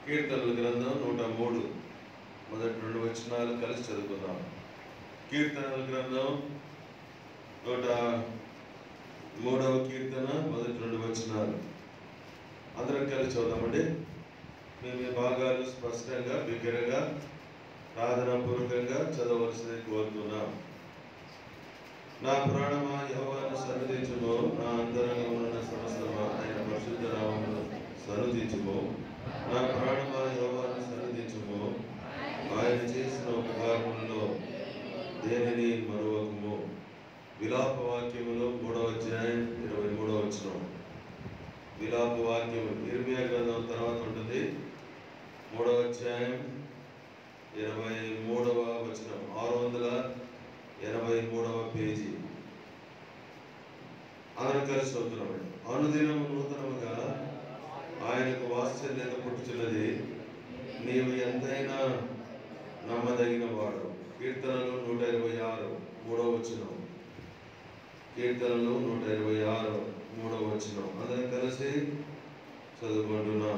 కీర్తనల గ్రంథం నూట మూడు మొదటి రెండు వచనాలు కలిసి చదువుకుందాం కీర్తనల గ్రంథం నూట మూడవ కీర్తన మొదటి రెండు వచనాలు అందరం కలిసి చదువుదామండి మేము ఈ భాగాలు స్పష్టంగా బిగ్గరగా ప్రార్థనాపూర్వకంగా చదవలసింది కోరుతున్నాం నా ప్రాణమా యహోవాను సన్నిధించుము నా అంతరంగమున్న సమస్తమా ఆయన పరిశుద్ధ నామమును సన్నిధించుము నా ప్రాణమా యహోవాను సన్నిధించుము ఆయన చేసిన ఉపకారములలో దేనిని మరొకము విలాప వాక్యములో మూడవ అధ్యాయం ఇరవై మూడవ వచనం విలాప వాక్యం ఇర్మియా గ్రంథం తర్వాత ఉంటుంది మూడవ అధ్యాయం ఇరవై మూడవ వచనం ఆరు వందల ఎనభై మూడవ పేజీ అందరం కలిసి చదువుతున్నామండి అనుదినం నూతనముగా ఆయనకు వాత్సల్యత పుట్టుచున్నది నీవు ఎంతైనా నమ్మదగిన వాడు కీర్తనలు నూట ఇరవై ఆరు మూడవ వచనం కీర్తనలు నూట ఇరవై ఆరు మూడవ వచనం అందరం కలిసి చదువుకుంటున్నాం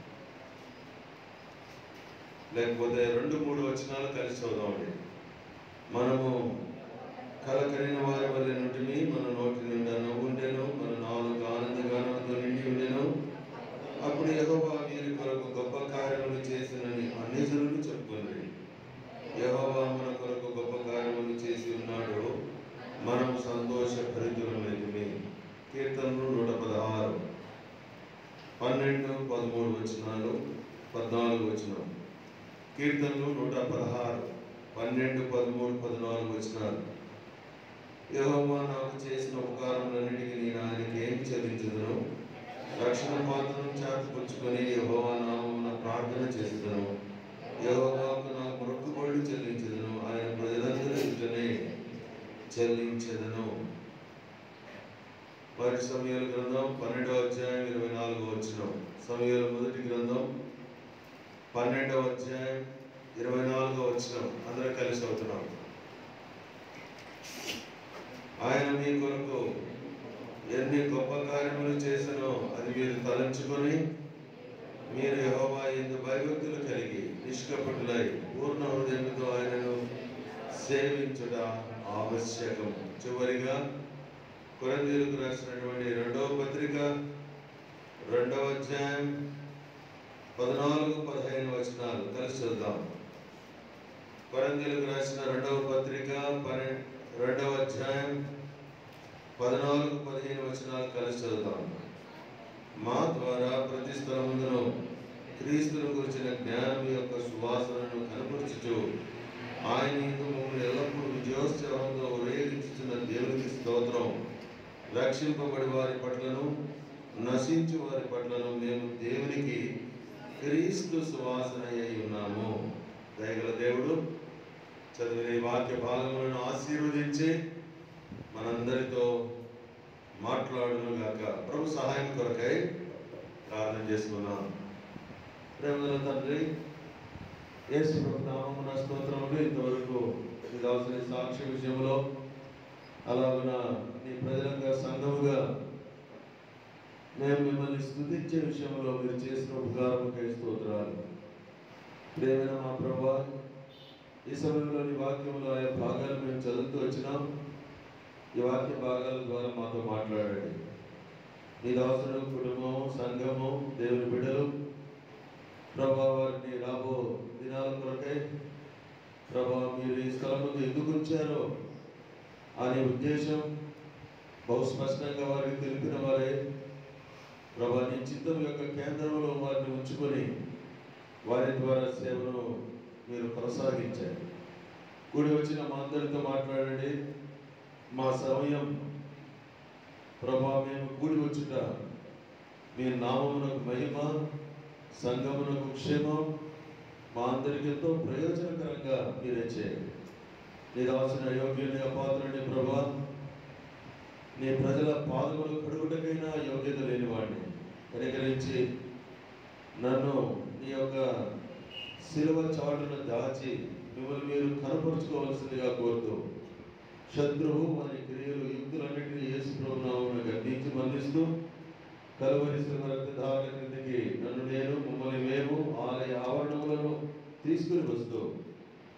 లేకపోతే రెండు మూడు వచనాలు కలిసి చదువుదామండి మనము కలకరిన వారి వల్ల నుండి మన నోటి నిండా నవ్వుండెను మన నాలుగు ఆనందగానంతో నిండి ఉండెను అప్పుడు యెహోవా వీరి కొరకు గొప్ప కార్యములు చేసినని అన్నిజనులు చెప్పుకున్నది యెహోవా మన కొరకు గొప్ప కార్యములు చేసి ఉన్నాడు మనము సంతోష భరితులమైనవి కీర్తనలు నూట పదహారు పన్నెండు పదమూడు వచనాలు పద్నాలుగు వచనం కీర్తనలు నూట పదహారు పన్నెండు పదమూడు పద్నాలుగు వచనాలు యెహోవా నాకు చేసిన ఉపకారములన్నిటికీ నేను ఆయనకి ఏం చెల్లించదును రక్షణ పాత్రను చేతపుచ్చుకొని యెహోవా నామమున ప్రార్థన చేసేదను యెహోవాకు నా మొక్కుబడులు చెల్లించదును ఆయన ప్రజలందరి ఎదుటనే చెల్లించదను వారి సమయాల గ్రంథం పన్నెండవ అధ్యాయం ఇరవై నాలుగో వచ్చిన సమయాల మొదటి గ్రంథం పన్నెండవ అధ్యాయం ఇరవై నాలుగో వచ్చిన అందరం కలిసి అవుతున్నాం ఆయన మీ కొరకు ఎన్ని గొప్ప కార్యములు చేసినో అది మీరు తలంచుకొని మీరు యెహోవా ఎందు భయభక్తులు కలిగి నిష్కపటులై పూర్ణ హృదయంతో ఆయనను సేవించుట ఆవశ్యకం చివరిగా కొరందీలకు రాసినటువంటి రెండవ పత్రిక రెండవ అధ్యాయం పద్నాలుగు పదిహేను వచనాలు కలిసి చూద్దాం కొరందీలకు రాసిన రెండవ పత్రిక పన్నె రెండవ అధ్యాయం పద్నాలుగు పదిహేను వచనాలు కలిసి చదువుతాం మా ద్వారా ప్రతి స్థలముందును క్రీస్తును గురించిన జ్ఞానం యొక్క సువాసనను కనపరుచుచు ఆయన ఇందు మమ్మల్ని ఎల్లప్పుడూ విజయోత్సవంతో ఉరేగించుతున్న దేవునికి స్తోత్రం రక్షింపబడి వారి పట్లను నశించు వారి పట్లను మేము దేవునికి క్రీస్తు సువాసన అయి ఉన్నాము దయగల దేవుడు చదివిన ఈ వాక్య భాగములను ఆశీర్వదించి మనందరితో మాట్లాడును గాక ప్రభు సహాయం కొరకై ప్రార్థన చేసుకున్నాం ప్రేమల తండ్రి యేసు ప్రభు నామమున స్తోత్రములు ఇంతవరకు ఇది కావాల్సిన సాక్ష్య విషయంలో అలాగున నీ ప్రజలంగా సంఘముగా మేము మిమ్మల్ని స్థుతించే విషయంలో మీరు చేసిన ఉపకారముకై స్తోత్రాలు ప్రేమైన మా ప్రభా ఈ సమయంలోని వాక్యంలో ఆయా భాగాలు మేము చదువుతూ వచ్చినాం ఈ వాక్య భాగాల ద్వారా మాతో మాట్లాడండి మీ దాసుడు కుటుంబం సంఘము దేవుని బిడ్డలు ప్రభా వారిని రాబో దినాల కొరకై ప్రభా మీరు ఈ స్థలం ముందు ఎందుకు ఉంచారో అనే ఉద్దేశం బహు స్పష్టంగా వారికి తెలిపిన వారే ప్రభా నీ చిత్తం యొక్క కేంద్రంలో వారిని ఉంచుకొని వారి ద్వారా సేవను మీరు కొనసాగించారు కూడి వచ్చిన మా అందరితో మాట్లాడండి మా సమయం ప్రభా మేము కూడి వచ్చుట మీ నామమునకు మహిమ సంగమునకు క్షేమం మా అందరికి ఎంతో ప్రయోజనకరంగా మీరే చేయండి నీ రాసిన యోగ్యుని అపాత్రుని ప్రభా నీ ప్రజల పాదములు కడుగుటకైనా యోగ్యత లేనివాడిని కనికరించి నన్ను నీ యొక్క శిలువ చాటును దాచి మిమ్మల్ని మీరు కనపరుచుకోవాల్సిందిగా కోరుతూ శత్రువు వారి క్రియలు యుక్తులన్నింటినీ యేసు ప్రభునామమున గద్దించి మందిస్తూ కలువరి శ్రమ రక్తధారణ క్రిందికి నన్ను నేను మమ్మల్ని మేము ఆలయ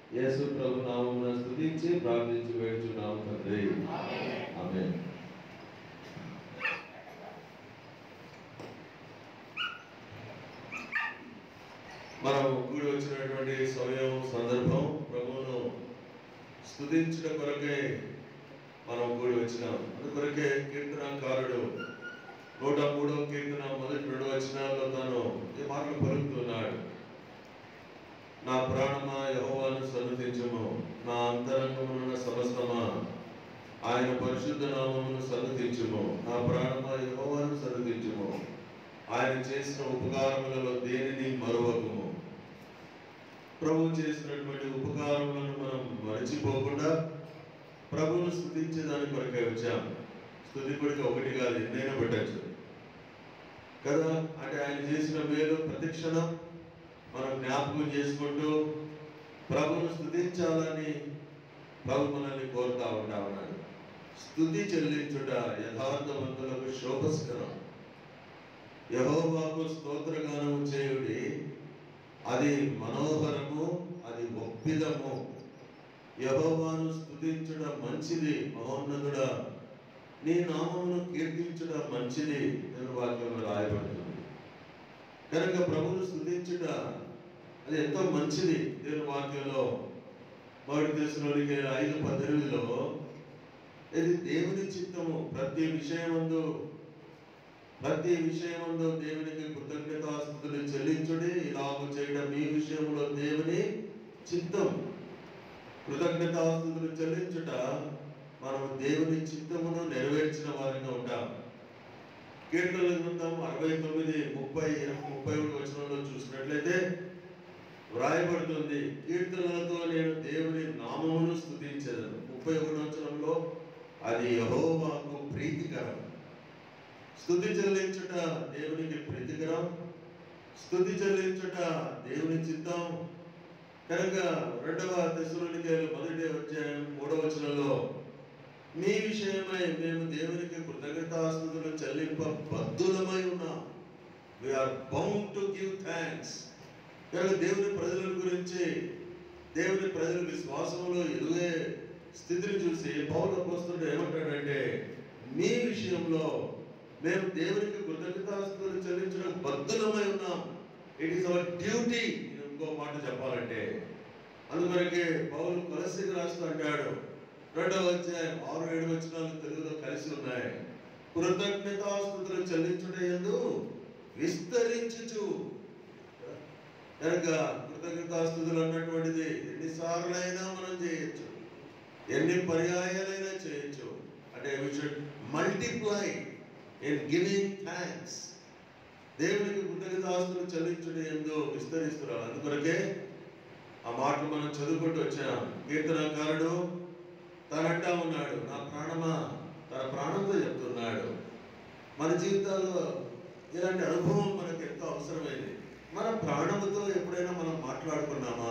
యేసు ప్రభు నామమున స్తుతించి ప్రార్థించి వేడుచున్నాము తండ్రి ఆమేన్ మనం కూడి వచ్చినటువంటి సమయం సందర్భం ప్రభువును స్తుతించడం కొరకే మనం కూడి వచ్చినాం అందుకొరకే కీర్తనకారుడు నూట మూడో కీర్తన మొదటి రెండు వచనాల్లో తాను ఈ మాటలు పలుకుతున్నాడు నా ప్రాణమా యహోవాను సన్నుతించము నా అంతరంగమున్న సమస్తమా ఆయన పరిశుద్ధ నామమును సన్నుతించుము నా ప్రాణమా యహోవాను సన్నుతించుము ఆయన చేసిన ఉపకారములలో దేనిని మరువకము ప్రభు చేసినటువంటి ఉపకారములను మనం మరచిపోకుండా ప్రభువును స్థుతించే దాని కొరకే వచ్చాం స్థుతి కొడుకు ఒకటి కాదు ఎన్నైనా పెట్టచ్చు కదా అంటే ఆయన చేసిన మేలు ప్రతిక్షణం మనం జ్ఞాపకం చేసుకుంటూ ప్రభువును స్థుతించాలని ప్రభు మనల్ని కోరుతా ఉంటా ఉన్నాడు స్థుతి చెల్లించుట యథార్థవంతులకు శోభస్కరం యహోవాకు స్తోత్రగానము చేయుడి అది మనోహరము అది ఒప్పిదము యహోవాను స్థుతించడం మంచిది మహోన్నతుడా నీ నామమును కీర్తించడం మంచిది అని వాక్యంలో రాయబడుతుంది కనుక ప్రభువును స్థుతించుట అది ఎంతో మంచిది దేవుని వాక్యంలో మొదటి దేశంలోనికి ఐదు పద్దెనిమిదిలో ఇది దేవుని చిత్తము ప్రతి విషయమందు ప్రతి విషయమందు దేవునికి కృతజ్ఞతాస్తుతులు చెల్లించుడి ఇలాగ చేయడం మీ విషయంలో దేవుని చిత్తం కృతజ్ఞతాస్తుతులు చెల్లించుట మనం దేవుని చిత్తమును నెరవేర్చిన వారిగా ఉంటాం కీర్తనల గ్రంథం అరవై తొమ్మిది ముప్పై ముప్పై ఒకటి వచనంలో చూసినట్లయితే వ్రాయబడుతుంది కీర్తనలతో నేను దేవుని నామమును స్థుతించదను ముప్పై ఒకటి వచనంలో అది యహోవాకు ప్రీతికరం స్థుతి చెల్లించుట దేవునికి ప్రీతికరం స్థుతి చెల్లించుట దేవుని చిత్తం కనుక రెండవ దశలోనికి మొదటి అధ్యాయం మూడవ వచనంలో మీ విషయమై మేము దేవునికి కృతజ్ఞతాస్తుతులు చెల్లింప బద్దులమై ఉన్నాం we are bound to give thanks కనుక దేవుని ప్రజల గురించి దేవుని ప్రజల విశ్వాసంలో ఎదుగే స్థితిని చూసి పౌర పోస్తుడు ఏమంటాడంటే మీ విషయంలో మేము దేవునికి కృతజ్ఞతాస్తుతులు చెల్లించడం బద్దులమై ఉన్నాం ఇట్ ఈస్ అవర్ డ్యూటీ ఇంకో మాట చెప్పాలంటే అందువరకే పౌలు కొలసికి రాస్తూ అంటాడు రెండవ అధ్యాయం ఆరు ఏడు వచనాలు తెలుగులో కలిసి ఉన్నాయి కృతజ్ఞతాస్తుతులు చెల్లించుట ఎందు విస్తరించుచు కనుక కృతజ్ఞతాస్తుతులు అన్నటువంటిది ఎన్నిసార్లైనా మనం చేయొచ్చు ఎన్ని పర్యాయాలైనా చేయొచ్చు అంటే we should multiply in giving thanks దేవునికి కృతజ్ఞతాస్తులు చెల్లించుట ఎందు విస్తరిస్తున్నారు అందుకొరకే ఆ మాటలు మనం చదువుకుంటూ వచ్చాం కీర్తనకారుడు తనంటా ఉన్నాడు నా ప్రాణమా తన ప్రాణంతో చెప్తున్నాడు మన జీవితాల్లో ఇలాంటి అనుభవం మనకు ఎంతో అవసరమైంది మన ప్రాణముతో ఎప్పుడైనా మనం మాట్లాడుకున్నామా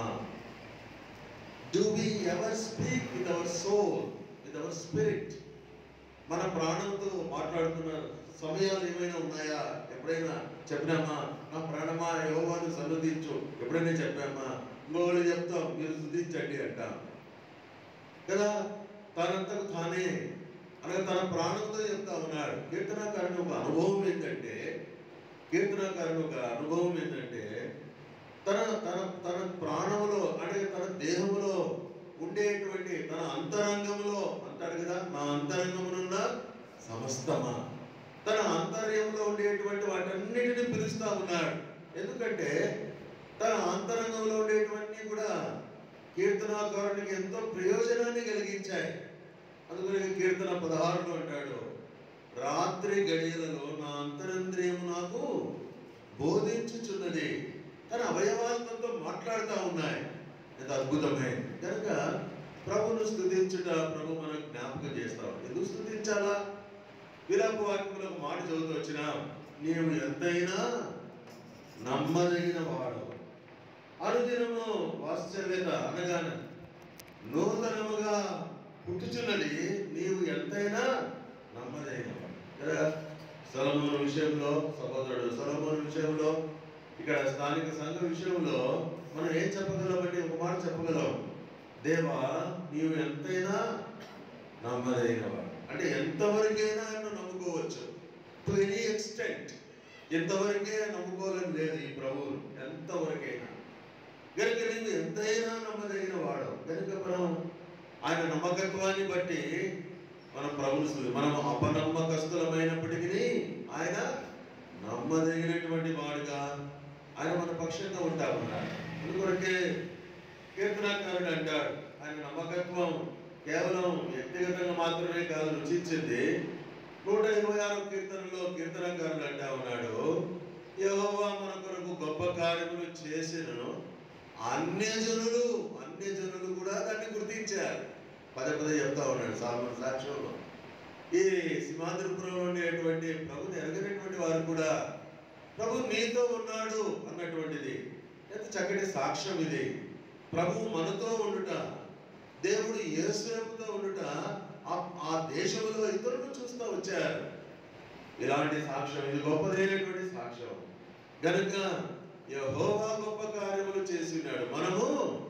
do we ever speak with our soul with our spirit మన ప్రాణంతో మాట్లాడుకున్న సమయాలు ఏమైనా ఉన్నాయా ఎప్పుడైనా చెప్పినామా నా ప్రాణమా యోగాను సన్నదించు ఎప్పుడైనా చెప్పామా ఇంకోళ్ళు చెప్తాం మీరు శుద్ధించండి అంటాం కదా తనంతకు తానే అనగా తన ప్రాణంతో చెప్తా ఉన్నాడు కీర్తనాకారుని ఒక అనుభవం ఏంటంటే కీర్తనాకారుని ఒక అనుభవం ఏంటంటే తన తన తన ప్రాణములో అంటే తన దేహములో ఉండేటువంటి తన అంతరంగంలో అంటాడు కదా నా అంతరంగమునున్న సమస్తమా తన అంతర్యంలో ఉండేటువంటి వాటన్నిటిని పిలుస్తా ఉన్నాడు ఎందుకంటే తన అంతరంగంలో ఉండేటువంటి కూడా కీర్తనాకారునికి ఎంతో ప్రయోజనాన్ని కలిగించాయి అందుకని కీర్తన పదహారులో అంటాడు రాత్రి గడియలలో నా అంతరంద్రియము నాకు బోధించుచున్నది తన అవయవాలతో మాట్లాడుతూ ఉన్నాయి ఎంత అద్భుతమే కనుక ప్రభును స్థుతించుట ప్రభు మనకు జ్ఞాపకం చేస్తాం ఎందుకు స్థుతించాలా విలాప వాక్యంలో ఒక మాట చదువుతూ వచ్చిన నీవు ఎంతైనా నమ్మదగిన వాడు అనుదినము వాత్సల్యత అనగానే నూతనముగా పుట్టుచున్నది నీవు ఎంతైనా నమ్మదగిన వాడు కదా సొలొమోను విషయంలో సహోదరుడు సొలొమోను విషయంలో ఇక్కడ స్థానిక సంఘ విషయంలో మనం ఏం చెప్పగలం అంటే ఒక మాట చెప్పగలం దేవా నీవు ఎంతైనా నమ్మదగినవాడు అంటే ఎంతవరకైనా ఆయన నమ్ముకోవచ్చు టు ఎనీ ఎక్స్టెంట్ ఎంతవరకే నమ్ముకోవాలని లేదు ఈ ప్రభువు ఎంతవరకైనా కనుక నీవు ఎంతైనా నమ్మదగిన వాడు కనుక మనం ఆయన నమ్మకత్వాన్ని బట్టి మనం ప్రభులు స్థుతి- మనం అపనమ్మకస్తులమైనప్పటికీ ఆయన నమ్మదగినటువంటి వాడుగా ఆయన మన పక్షంగా ఉంటా ఉన్నాడు అందుకొరకే కీర్తనాకారుడు అంటాడు ఆయన నమ్మకత్వం కేవలం వ్యక్తిగతంగా మాత్రమే కాదు రుచించింది నూట ఇరవై ఆరు కీర్తనలో కీర్తనకారుడు అంటా ఉన్నాడు యెహోవా మన కొరకు గొప్ప కార్యములు చేసినను అన్య జనులు అన్య జనులు కూడా దాన్ని గుర్తించారు పదే పదే చెప్తా ఉన్నాడు సాల్మన్ సాక్ష్యంలో ఈ సింహాద్రిపురంలో ఉండేటువంటి ప్రభుని ఎరగనటువంటి వారు కూడా ప్రభు నీతో ఉన్నాడు అన్నటువంటిది ఎంత చక్కటి సాక్ష్యం ఇది ప్రభు మనతో ఉండుట దేవుడు యేసుతో ఉండుట ఆ- ఆ దేశంలో ఇతరులు చూస్తూ వచ్చారు ఇలాంటి సాక్ష్యం ఇది గొప్పదైనటువంటి సాక్ష్యం గనుక యెహోవా గొప్ప కార్యములు చేసినాడు మనము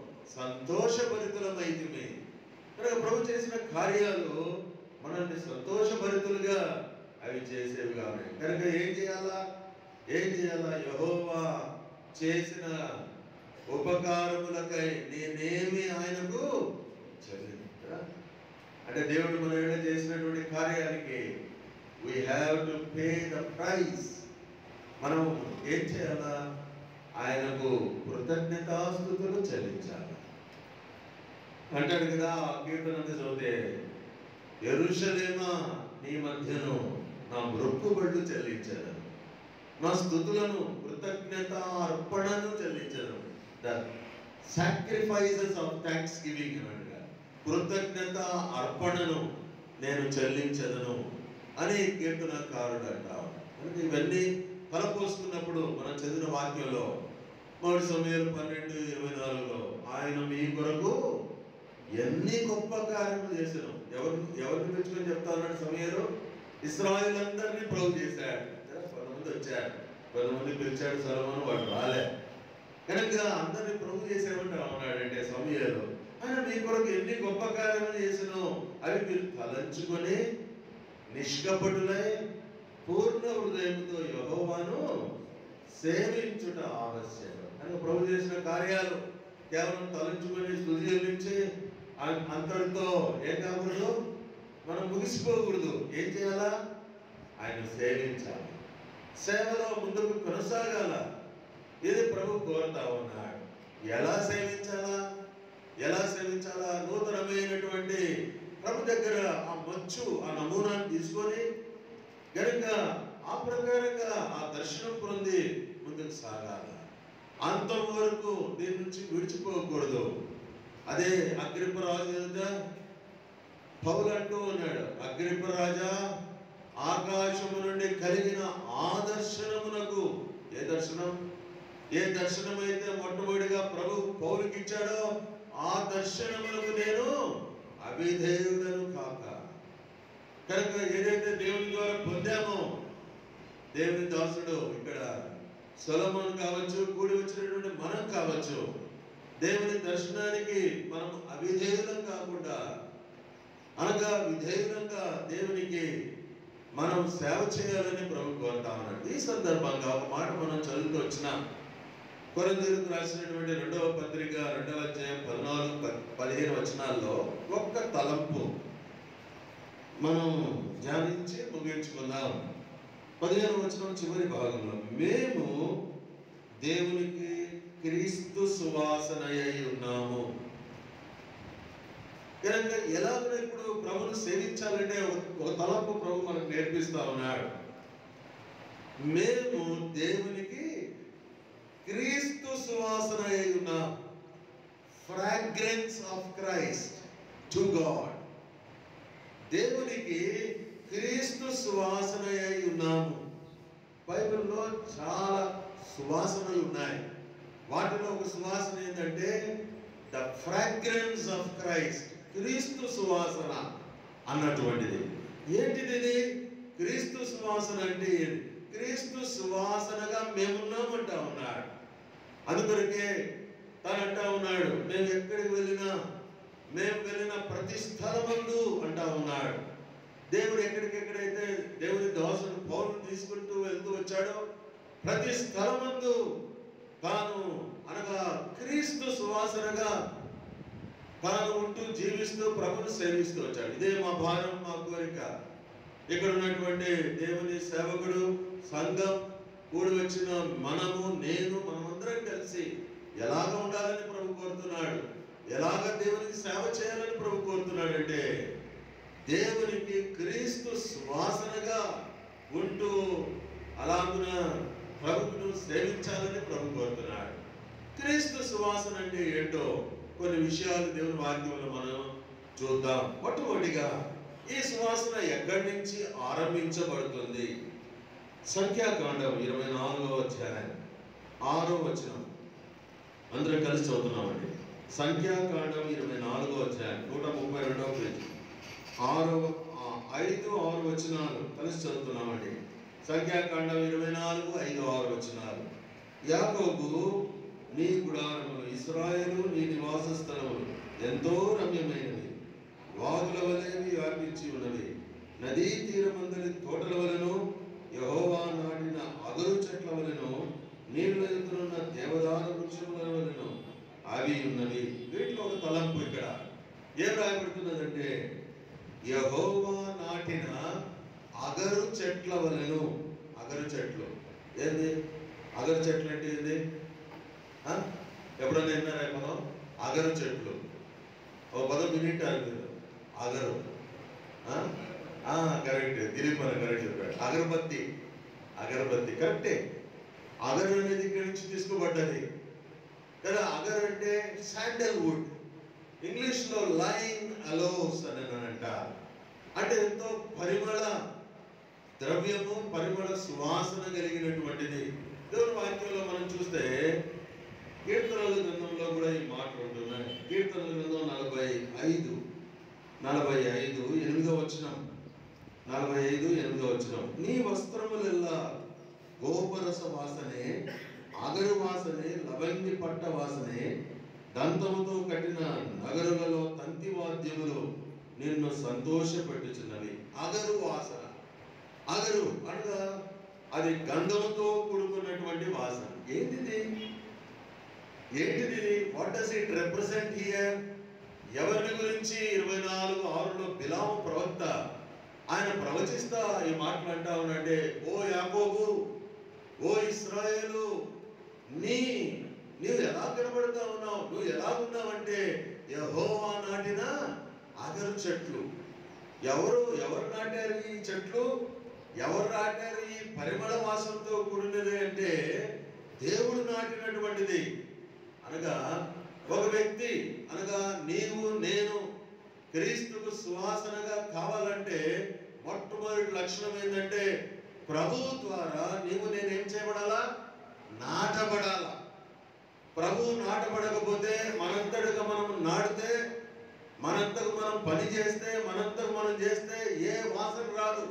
సంతోషభరితులమైతిమి కనుక ప్రభు చేసిన కార్యాలు మనల్ని సంతోషభరితులుగా అవి చేసేవి కాబట్టి కనుక ఏం చేయాలా ఏం చేయాలా యెహోవా చేసిన ఉపకారములకై నేనేమి ఆయనకు చెల్లించు కదా? అంటే దేవుడు మన ఏడ చేసినటువంటి కార్యానికి we have to pay the price మనం ఏం చేయాలా ఆయనకు కృతజ్ఞతాస్థుతులు చెల్లించాలి అంటాడు కదా ఆ కీర్తన చదివితే ఎరుషలేమా నీ మధ్యను నా మృక్కుబళ్ళు చెల్లించను నా స్థుతులను కృతజ్ఞత అర్పణను చెల్లించను the sacrifices of thanksgiving అన్నట్టుగా కృతజ్ఞత అర్పణను నేను చెల్లించదను అని కీర్తనకారుడు అంటాం అంటే ఇవన్నీ కలపోసుకున్నప్పుడు మనం చదివిన వాక్యంలో మొదటి సమయాలు పన్నెండు ఇరవై నాలుగులో ఆయన మీ కొరకు ఎన్ని గొప్ప కార్యములు చేశాను ఎవరు ఎవరిని పెంచుకొని చెప్తా ఉన్నాడు సమయంలో ఇస్రాయిల్ అందరినీ ప్రభు చేశాడు కదా, కొంతమంది వచ్చారు కొంతమంది పిలిచాడు సలమను వాడు రాలే కనుక అందరినీ ప్రభు చేసేమంటా ఉన్నాడంటే సమయంలో ఆయన మీ కొరకు ఎన్ని గొప్ప కార్యములు చేసినో అవి మీరు తలంచుకొని నిష్కపటులై పూర్ణ హృదయంతో యహోవాను సేవించుట ఆవశ్యకం కనుక ప్రభు చేసిన కార్యాలు కేవలం తలంచుకొని స్థుతి చెల్లించి అం- అంతటితో ఏం కాకూడదు మనం ముగిసిపోకూడదు ఏం చేయాలా ఆయన సేవించాలి సేవలో ముందుకు కొనసాగాల ఇది ప్రభు కోరుతా ఉన్నాడు ఎలా సేవించాలా ఎలా సేవించాలా నూతనమైనటువంటి ప్రభు దగ్గర ఆ మంచు ఆ నమూనాన్ని తీసుకొని గనుక ఆ ప్రకారంగా ఆ దర్శనం పొంది ముందుకు సాగాలి అంతం వరకు దీని నుంచి విడిచిపోకూడదు అదే అగ్రిప రాజు ఎదుట పౌలు అంటూ ఉన్నాడు అగ్రిప రాజా ఆకాశము నుండి కలిగిన ఆ దర్శనమునకు ఏ దర్శనం ఏ దర్శనం అయితే మొట్టమొదటిగా ప్రభు పౌలుకి ఇచ్చాడో ఆ దర్శనములకు నేను అవిధేయుడను కాక కనుక ఏదైతే దేవుని ద్వారా పొందామో దేవుని దాసుడు ఇక్కడ సొలమోన్ కావచ్చు కూడి వచ్చినటువంటి మనం కావచ్చు దేవుని దర్శనానికి మనం అవిధేయులం కాకుండా అనగా విధేయులంగా దేవునికి మనం సేవ చేయాలని ప్రభు కోరుతా ఉన్నాడు ఈ సందర్భంగా ఒక మాట మనం చదువుతూ వచ్చినాం కొరందీలకు రాసినటువంటి రెండవ పత్రిక రెండవ అధ్యాయం పద్నాలుగు ప- పదిహేను వచనాల్లో ఒక్క తలంపు మనం ధ్యానించి ముగించుకుందాం పదిహేను వచనం చివరి భాగంలో మేము దేవునికి క్రీస్తు సువాసన అయి ఉన్నాము కనుక ఎలాగో ఇప్పుడు ప్రభును సేవించాలంటే ఒక- ఒక తలంపు ప్రభు మనకు నేర్పిస్తా ఉన్నాడు మేము దేవునికి క్రీస్తు సువాసన అయి ఉన్నాం fragrance of Christ to God దేవునికి క్రీస్తు సువాసన అయి ఉన్నాము బైబిల్లో చాలా సువాసనలు ఉన్నాయి వాటిలో ఒక సువాసన ఏంటంటే ద ఫ్రాగ్రెన్స్ ఆఫ్ క్రైస్ట్ క్రీస్తు సువాసన అన్నటువంటిది ఏంటిది ఇది క్రీస్తు సువాసన అంటే ఏంటి? క్రీస్తు సువాసనగా మేమున్నామంటా ఉన్నాడు అందుకొరకే తను అంటా ఉన్నాడు మేము ఎక్కడికి వెళ్ళినా మేము వెళ్ళిన ప్రతి స్థలమందు అంటా ఉన్నాడు దేవుడు ఎక్కడికెక్కడైతే దేవుని దాసుడు పౌరులు తీసుకుంటూ వెళ్తూ వచ్చాడో ప్రతి స్థలమందు తాను అనగా క్రీస్తు సువాసనగా తాను ఉంటూ జీవిస్తూ ప్రభును సేవిస్తూ వచ్చాడు ఇదే మా భారం మా కోరిక ఇక్కడ ఉన్నటువంటి దేవుని సేవకుడు సంఘం కూడి వచ్చిన మనము నేను మనమందరం కలిసి ఎలాగ ఉండాలని ప్రభు కోరుతున్నాడు ఎలాగ దేవునికి సేవ చేయాలని ప్రభు కోరుతున్నాడు అంటే దేవునికి క్రీస్తు శ్వాసనగా ఉంటూ అలాగున ప్రభువును సేవించాలని ప్రభు కోరుతున్నాడు క్రీస్తు సువాసన అంటే ఏంటో కొన్ని విషయాలు దేవుని వాక్యంలో మనం చూద్దాం మొట్టమొదటిగా ఈ సువాసన ఎక్కడి నుంచి ఆరంభించబడుతుంది సంఖ్యాకాండం ఇరవై నాలుగో అధ్యాయం ఆరో వచనం అందరం కలిసి చదువుతున్నామండి సంఖ్యాకాండం ఇరవై నాలుగో అధ్యాయం నూట ముప్పై రెండవ పేజీ ఆరో ఆ, ఐదు ఆరు వచనాలు కలిసి చదువుతున్నామండి సంఖ్యాకాండం ఇరవై నాలుగు ఐదు ఆరు వచనాలు యాకోబు నీ గుడారములు ఇస్రాయేలు నీ నివాస స్థలములు ఎంతో రమ్యమైనవి వాగుల వలె వ్యాపించి ఉన్నవి నదీ తీరమందరి తోటల వలెను యహోవా నాటిన అగరు చెట్ల వలెను నీళ్ల ఎదురున్న దేవదారు వృక్షముల వలెను అవి ఉన్నవి వీటిలో ఒక తలంపు ఇక్కడ ఏం రాయబడుతున్నదంటే యహోవా నాటిన అగరు చెట్ల వలెను అగరు చెట్లు ఏంది అగరు చెట్లు అంటే ఏంది ఆ? ఎప్పుడన్నా విన్నారా ఈ పదం అగరు చెట్లు ఓ పదం వినింటారు మీరు అగరు ఆ? ఆ, కరెక్ట్ దిలీప్ అని కరెక్ట్ చెప్పాడు అగరబత్తి అగరబత్తి కరెక్టే అగరు అనేది ఇక్కడి నుంచి తీసుకోబడ్డది కదా అగర్ అంటే శాండల్ వుడ్ ఇంగ్లీష్ లో లైన్ అలోస్ అని అంట అంటే ఎంతో పరిమళ ద్రవ్యము పరిమళ సువాసన కలిగినటువంటిది దేవుని వాక్యంలో మనం చూస్తే కీర్తనల గ్రంథంలో కూడా ఈ మాటలు ఉంటున్నాయి కీర్తనల గ్రంథం నలభై ఐదు నలభై ఐదు ఎనిమిదో వచనం నలభై ఐదు ఎనిమిదో వచనం నీ వస్త్రములెల్లా గోపరస వాసనే అగరు వాసనే లవంగి పట్ట వాసనే దంతముతో కట్టిన నగరులలో తంతి వాద్యములు నిన్ను సంతోషపెట్టుచున్నవి అగరు వాసన అగరు అనగా అది గంధముతో కూడుకున్నటువంటి వాసన ఏంటిది ఏంటిది what does it represent here ఎవరిని గురించి ఇరవై నాలుగు ఆరులో బిలాము ప్రవక్త ఆయన ప్రవచిస్తా ఈ మాటలు అంటా ఉన్నాడే ఓ యాకోబు ఓ ఇస్రాయేలు నీ నీవు ఎలా కనబడుతా ఉన్నావు నువ్వు ఎలా ఉన్నావంటే యహోవా నాటిన అగరు చెట్లు ఎవరు ఎవరు నాటారు ఈ చెట్లు ఎవరు నాటారు ఈ పరిమళ వాసంతో కూడినది అంటే దేవుడు నాటినటువంటిది అనగా ఒక వ్యక్తి అనగా నీవు నేను క్రీస్తుకు సువాసనగా కావాలంటే మొట్టమొదటి లక్షణం ఏంటంటే ప్రభువు ద్వారా నీవు నేను ఏం చేయబడాలా నాటబడాలా ప్రభువు నాటబడకపోతే మనంతటిగా మనం నాటితే మనంతకు మనం పని చేస్తే మనంతకు మనం చేస్తే ఏ వాసన రాదు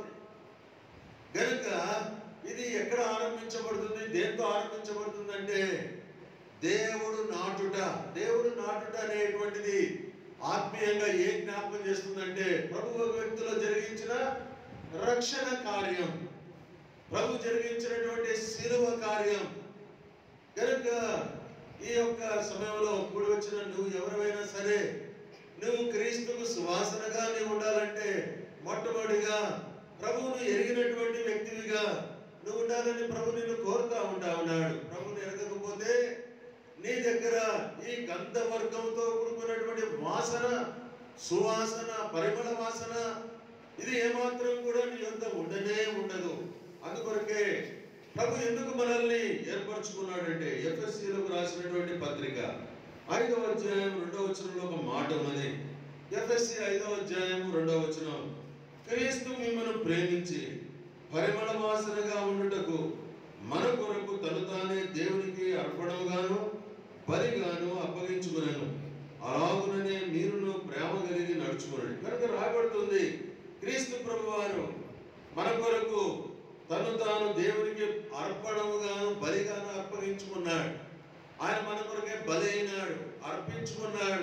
గనుక ఇది ఎక్కడ ఆరంభించబడుతుంది దేంతో ఆరంభించబడుతుంది అంటే దేవుడు నాటుట దేవుడు నాటుట అనేటువంటిది ఆత్మీయంగా ఏ జ్ఞాపకం చేస్తుందంటే ప్రభు ఒక వ్యక్తిలో జరిగించిన రక్షణ కార్యం ప్రభు జరిగించినటువంటి శిలువ కార్యం కనుక ఈ యొక్క సమయంలో కూడి వచ్చిన నువ్వు ఎవరైనా సరే నువ్వు క్రీస్తుకు సువాసనగా నీవు ఉండాలంటే మొట్టమొదటిగా ప్రభువును ఎరిగినటువంటి వ్యక్తివిగా నువ్వు ఉండాలని ప్రభు నిన్ను కోరుతా ఉంటా ఉన్నాడు ప్రభుని ఎరగకపోతే నీ దగ్గర ఈ గంధ వర్గంతో కూడుకున్నటువంటి వాసన సువాసన పరిమళ వాసన ఇది ఏమాత్రం కూడా నీ యొద్ద ఉండనే ఉండదు అందుకొరకే ప్రభు ఎందుకు మనల్ని ఏర్పరచుకున్నాడంటే ఎఫ్ఎస్సీలకు రాసినటువంటి పత్రిక ఐదవ అధ్యాయం రెండవ వచనంలో ఒక మాట ఉన్నది ఎఫ్ఎస్సి ఐదవ అధ్యాయం రెండవ వచనం క్రీస్తు మిమ్మల్ని ప్రేమించి పరిమళ వాసనగా ఉండుటకు మన కొరకు తను తానే దేవునికి అర్పణముగాను బలిగాను అప్పగించుకునను అలాగుననే మీరును ప్రేమ కలిగి నడుచుకునండి కనుక రాబడుతుంది క్రీస్తు ప్రభు వారు మన కొరకు తను తాను దేవునికి అర్పణముగాను బలిగాను అర్పగించుకున్నాడు ఆయన మన కొరకే బలి అయినాడు అర్పించుకున్నాడు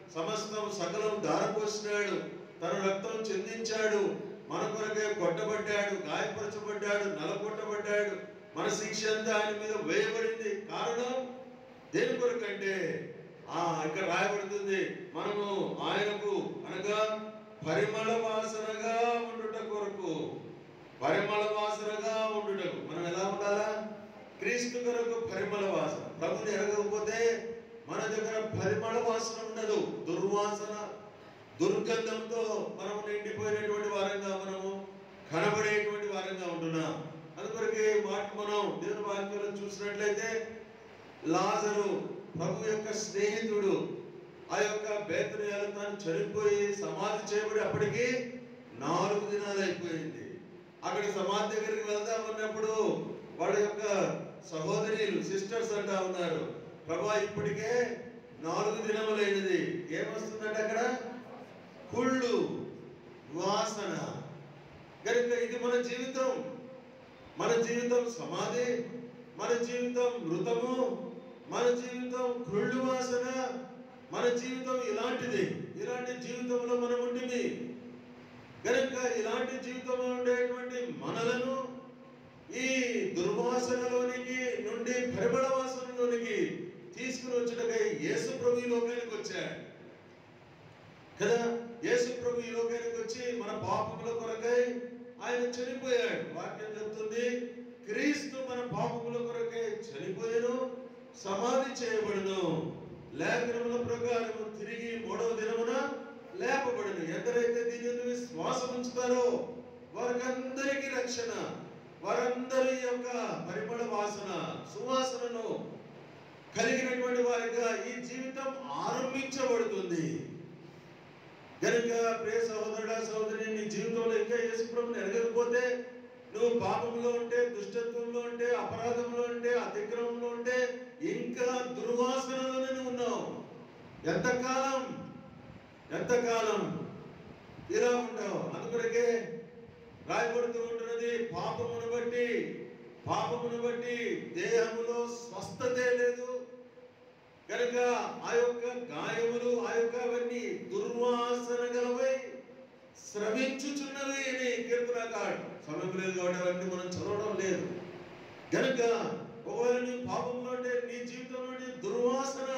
సమస్తం సకలం దారపోసినాడు తన రక్తం చెందించాడు మన కొరకే కొట్టబడ్డాడు గాయపరచబడ్డాడు నలగొట్టబడ్డాడు మన శిక్ష అంతా ఆయన మీద వేయబడింది కారణం దేని కొరకంటే ఆ ఇక్కడ రాయబడుతుంది మనము ఆయనకు అనగా పరిమళ వాసనగా ఉండుట కొరకు పరిమళ వాసనగా ఉండుటకు మనం ఎలా ఉండాలా క్రీస్తు కొరకు పరిమళ వాసన ప్రభుని ఎరగకపోతే మన దగ్గర పరిమళ వాసన ఉండదు దుర్వాసన దుర్గంధంతో మనము నిండిపోయినటువంటి వారంగా మనము కనబడేటువంటి వారంగా ఉంటున్నాం అందుకొరకే ఈ మాట మనం దేవుని వాక్యంలో చూసినట్లయితే లాజరు ప్రభు యొక్క స్నేహితుడు ఆ యొక్క బేతనయాలు తాను చనిపోయి సమాధి చేయబడి అప్పటికి నాలుగు దినాలు అయిపోయింది అక్కడ సమాధి దగ్గరికి వెళ్దాం అన్నప్పుడు వాళ్ళ యొక్క సహోదరులు సిస్టర్స్ అంటా ఉన్నారు ప్రభా ఇప్పటికే నాలుగు దినములైనది ఏమొస్తుందంటే అక్కడ కుళ్ళు వాసన కనుక ఇది మన జీవితం మన జీవితం సమాధి మన జీవితం మృతము మన జీవితం కుళ్ళు వాసన మన జీవితం ఇలాంటిది ఇలాంటి జీవితంలో మనం ఉండిమి కనుక ఇలాంటి జీవితంలో ఉండేటువంటి మనలను ఈ దుర్వాసనలోనికి నుండి పరిమళ వాసనలోనికి తీసుకుని వచ్చుటకై యేసు ప్రభు ఈ లోకానికి వచ్చాడు కదా యేసు ప్రభు ఈ లోకానికి వచ్చి మన పాపముల కొరకై ఆయన చనిపోయాడు వాక్యం చెప్తుంది క్రీస్తు మన పాపముల కొరకై చనిపోయాను సమాధి చేయబడును లేఖనముల ప్రకారము తిరిగి మూడవ దినమున లేపబడును ఎందరైతే దీని యందు విశ్వాసం ఉంచుతారో వారికందరికీ రక్షణ వారందరి యొక్క పరిమళ వాసన సువాసనను కలిగినటువంటి వారిగా ఈ జీవితం ఆరంభించబడుతుంది కనుక ప్రియ సహోదరుడా సహోదరి నీ జీవితంలో ఇంకా యేసుప్రభుని ఎరగకపోతే నువ్వు పాపంలో ఉంటే దుష్టత్వంలో ఉంటే అపరాధంలో ఉంటే అతిక్రమంలో ఉంటే ఇంకా దుర్వాసనలోనే నువ్వు ఉన్నావు ఎంతకాలం ఎంతకాలం ఇలా ఉంటావు అందుకొరకే రాయబడుతూ ఉంటున్నది పాపమును బట్టి పాపమును బట్టి దేహములో స్వస్థతే లేదు కనుక ఆ యొక్క గాయములు ఆ యొక్క అవన్నీ దుర్వాసన గలవై స్రవించుచున్నవి అని కీర్తనకాడు సమయం లేదు కాబట్టి అవన్నీ మనం చదవడం లేదు కనుక ఒకవేళ నీ పాపంలో ఉంటే నీ జీవితంలో ఉండే దుర్వాసన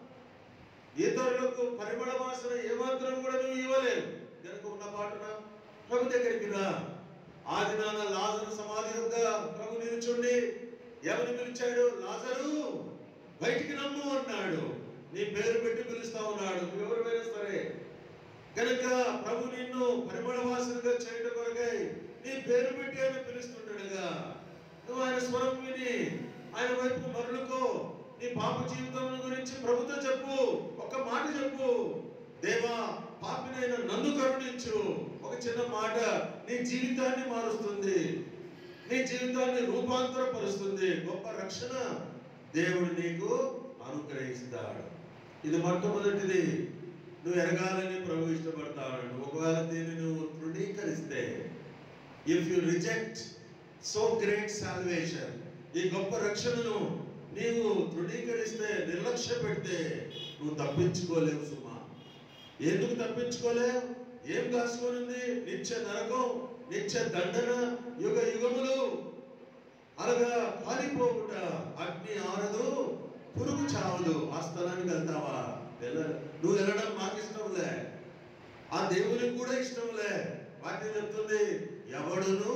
ఇతరులకు పరిమళ వాసన ఏమాత్రం కూడా నువ్వు ఇవ్వలేవు కనుక ఉన్న పాటన ప్రభు దగ్గరికి రా ఆ దినాన లాజరు సమాధి వద్ద ప్రభు నిలుచుండి ఎవరిని పిలిచాడు లాజరు బయటికి నమ్ము అన్నాడు నీ పేరు పెట్టి పిలుస్తా ఉన్నాడు నువ్వు ఎవరివైనా సరే కనుక ప్రభు నిన్ను పరిమళ వాసనగా చేయడం కొరకై నీ పేరు పెట్టి ఆయన పిలుస్తుంటాడుగా నువ్వు ఆయన స్వరం విని ఆయన వైపు మరలుకో నీ పాప జీవితం గురించి ప్రభుతో చెప్పు ఒక మాట చెప్పు దేవా పాపినైన నన్ను కరుణించు ఒక చిన్న మాట నీ జీవితాన్ని మారుస్తుంది నీ జీవితాన్ని రూపాంతరపరుస్తుంది గొప్ప రక్షణ దేవుడు నీకు అనుగ్రహిస్తాడు ఇది మొట్టమొదటిది నువ్వు ఎరగాలని ప్రభు ఇష్టపడతాడు ఒకవేళ దీన్ని నువ్వు తృణీకరిస్తే if you reject so great salvation ఈ గొప్ప రక్షణను నీవు తృణీకరిస్తే నిర్లక్ష్య పెడితే నువ్వు తప్పించుకోలేవు సుమా ఎందుకు తప్పించుకోలేవు ఏం కాసుకొని ఉంది నిత్య నరకం నిత్య దండన యుగ యుగములు అనగా కాలిపోవుట అగ్ని ఆరదు పురుగు చావదు ఆ స్థలానికి వెళ్తావా వెళ్ళ- నువ్వు వెళ్ళడం మాకు ఇష్టంలే ఆ దేవునికి కూడా ఇష్టంలే వాక్యం చెప్తుంది ఎవడును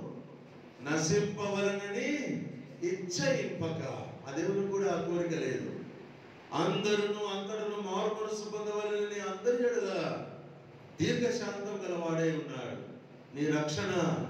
నశింపవలనని ఇచ్చయింపక ఆ దేవునికి కూడా ఆ కోరిక లేదు అందరును అంతటను మారు మనసు పొందవలనని అందరి ఎడల దీర్ఘశాంతం గలవాడే ఉన్నాడు నీ రక్షణ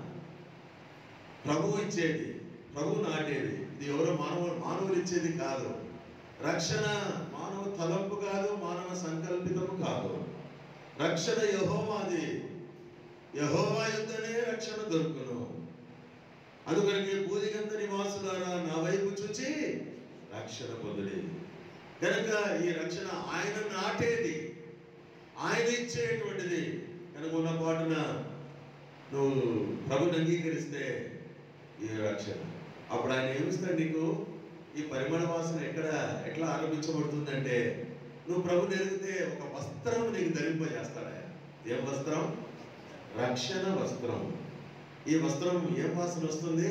ప్రభు ఇచ్చేది ప్రభు నాటేది ఇది ఎవరో మానవ మానవులు ఇచ్చేది కాదు రక్షణ మానవ తలంపు కాదు మానవ సంకల్పితము కాదు రక్షణ యహోవాది యహోవా యుద్ధనే రక్షణ దొరుకును అందుకని భూదిగంత నివాసులారా నా వైపు చూచి రక్షణ పొందుడి కనుక ఈ రక్షణ ఆయన నాటేది ఆయన ఇచ్చేటువంటిది కనుక ఉన్న పాటున నువ్వు ప్రభుని అంగీకరిస్తే ఈ రక్షణ అప్పుడు ఆయన ఏమిస్తాడు నీకు ఈ పరిమళ వాసన ఎక్కడ ఎట్లా ఆరంభించబడుతుందంటే నువ్వు ప్రభు ఎరిగితే ఒక వస్త్రం నీకు ధరింపజేస్తాడా ఏం వస్త్రం రక్షణ వస్త్రం ఈ వస్త్రం ఏం వాసన వస్తుంది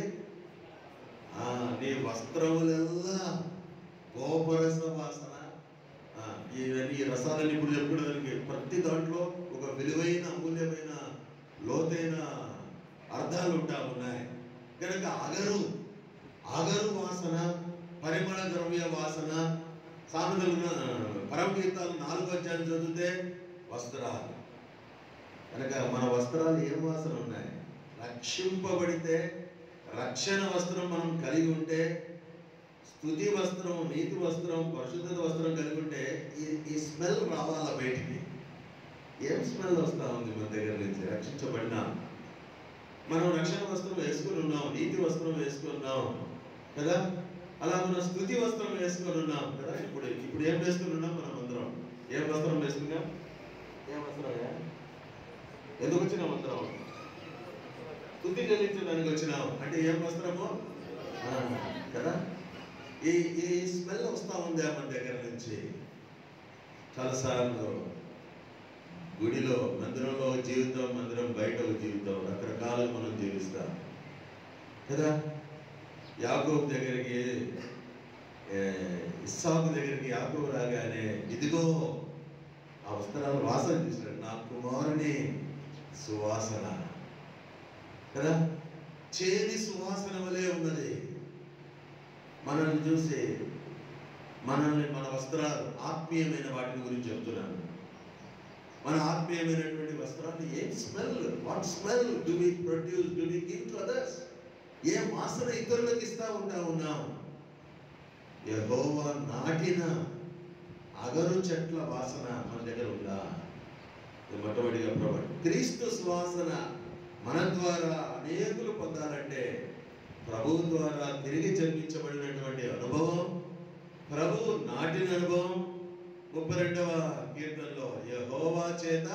ఆ, నీ వస్త్రములెల్లా గోపరస వాసన ఆ, ఇవన్నీ ఈ రసాలని ఇప్పుడు చెప్పుకోవడానికి ప్రతి దాంట్లో ఒక విలువైన అమూల్యమైన లోతైన అర్థాలు ఉంటా ఉన్నాయి కనుక అగరు అగరు వాసన పరిమళ ద్రవ్య వాసన సామెతలు పరమగీతాలు నాలుగో అధ్యాయం చదివితే వస్త్రాలు కనుక మన వస్త్రాలు ఏం వాసన ఉన్నాయి రక్షింపబడితే రక్షణ వస్త్రం మనం కలిగి ఉంటే స్థుతి వస్త్రం నీతి వస్త్రం పరిశుద్ధత వస్త్రం కలిగి ఉంటే ఈ ఈ స్మెల్ రావాలా బయటికి ఏం స్మెల్ వస్తా ఉంది మన దగ్గర నుంచి రక్షించబడిన మనం రక్షణ వస్త్రం వేసుకుని ఉన్నాం నీతి వస్త్రం వేసుకుని ఉన్నాం కదా అలా మనం స్థుతి వస్త్రం వేసుకొని ఉన్నాం కదా ఇప్పుడు ఇప్పుడు ఏం వేసుకుని ఉన్నాం మనం అందరం ఏం వస్త్రం వేసుకున్నాం ఏం వస్త్రం ఎందుకు వచ్చినాం అందరం స్థుతి చెల్లించడానికి వచ్చినాం అంటే ఏం వస్త్రము ఆ, కదా ఈ ఈ స్మెల్ వస్తా ఉందా మన దగ్గర నుంచి చాలాసార్లు గుడిలో మందిరంలో ఒక జీవితం మందిరం బయట ఒక జీవితం రకరకాలుగా మనం జీవిస్తాం కదా యాకోబు దగ్గరికి ఏ, ఇస్సాకు దగ్గరికి యాకోబు రాగానే ఇదిగో ఆ వస్త్రాలు వాసన చూశాడు నా కుమారుని సువాసన కదా చేది సువాసన వలె ఉన్నది మనల్ని చూసి మనల్ని మన వస్త్రాలు ఆత్మీయమైన వాటి గురించి చెప్తున్నాను మన ఆత్మీయమైనటువంటి వస్త్రాన్ని ఏం smell what smell do we produce do we give to others ఏ వాసన ఇతరులకు ఇస్తా ఉంటా ఉన్నాం యెహోవా నాటిన అగరు చెట్ల వాసన మన దగ్గర ఉందా ఇది మొట్టమొదటిగా ప్రభు క్రీస్తు సువాసన మన ద్వారా అనేకులు పొందాలంటే ప్రభు ద్వారా తిరిగి జన్మించబడినటువంటి అనుభవం ప్రభు నాటిన అనుభవం ముప్పై రెండవ కీర్తనలో యహోవా చేత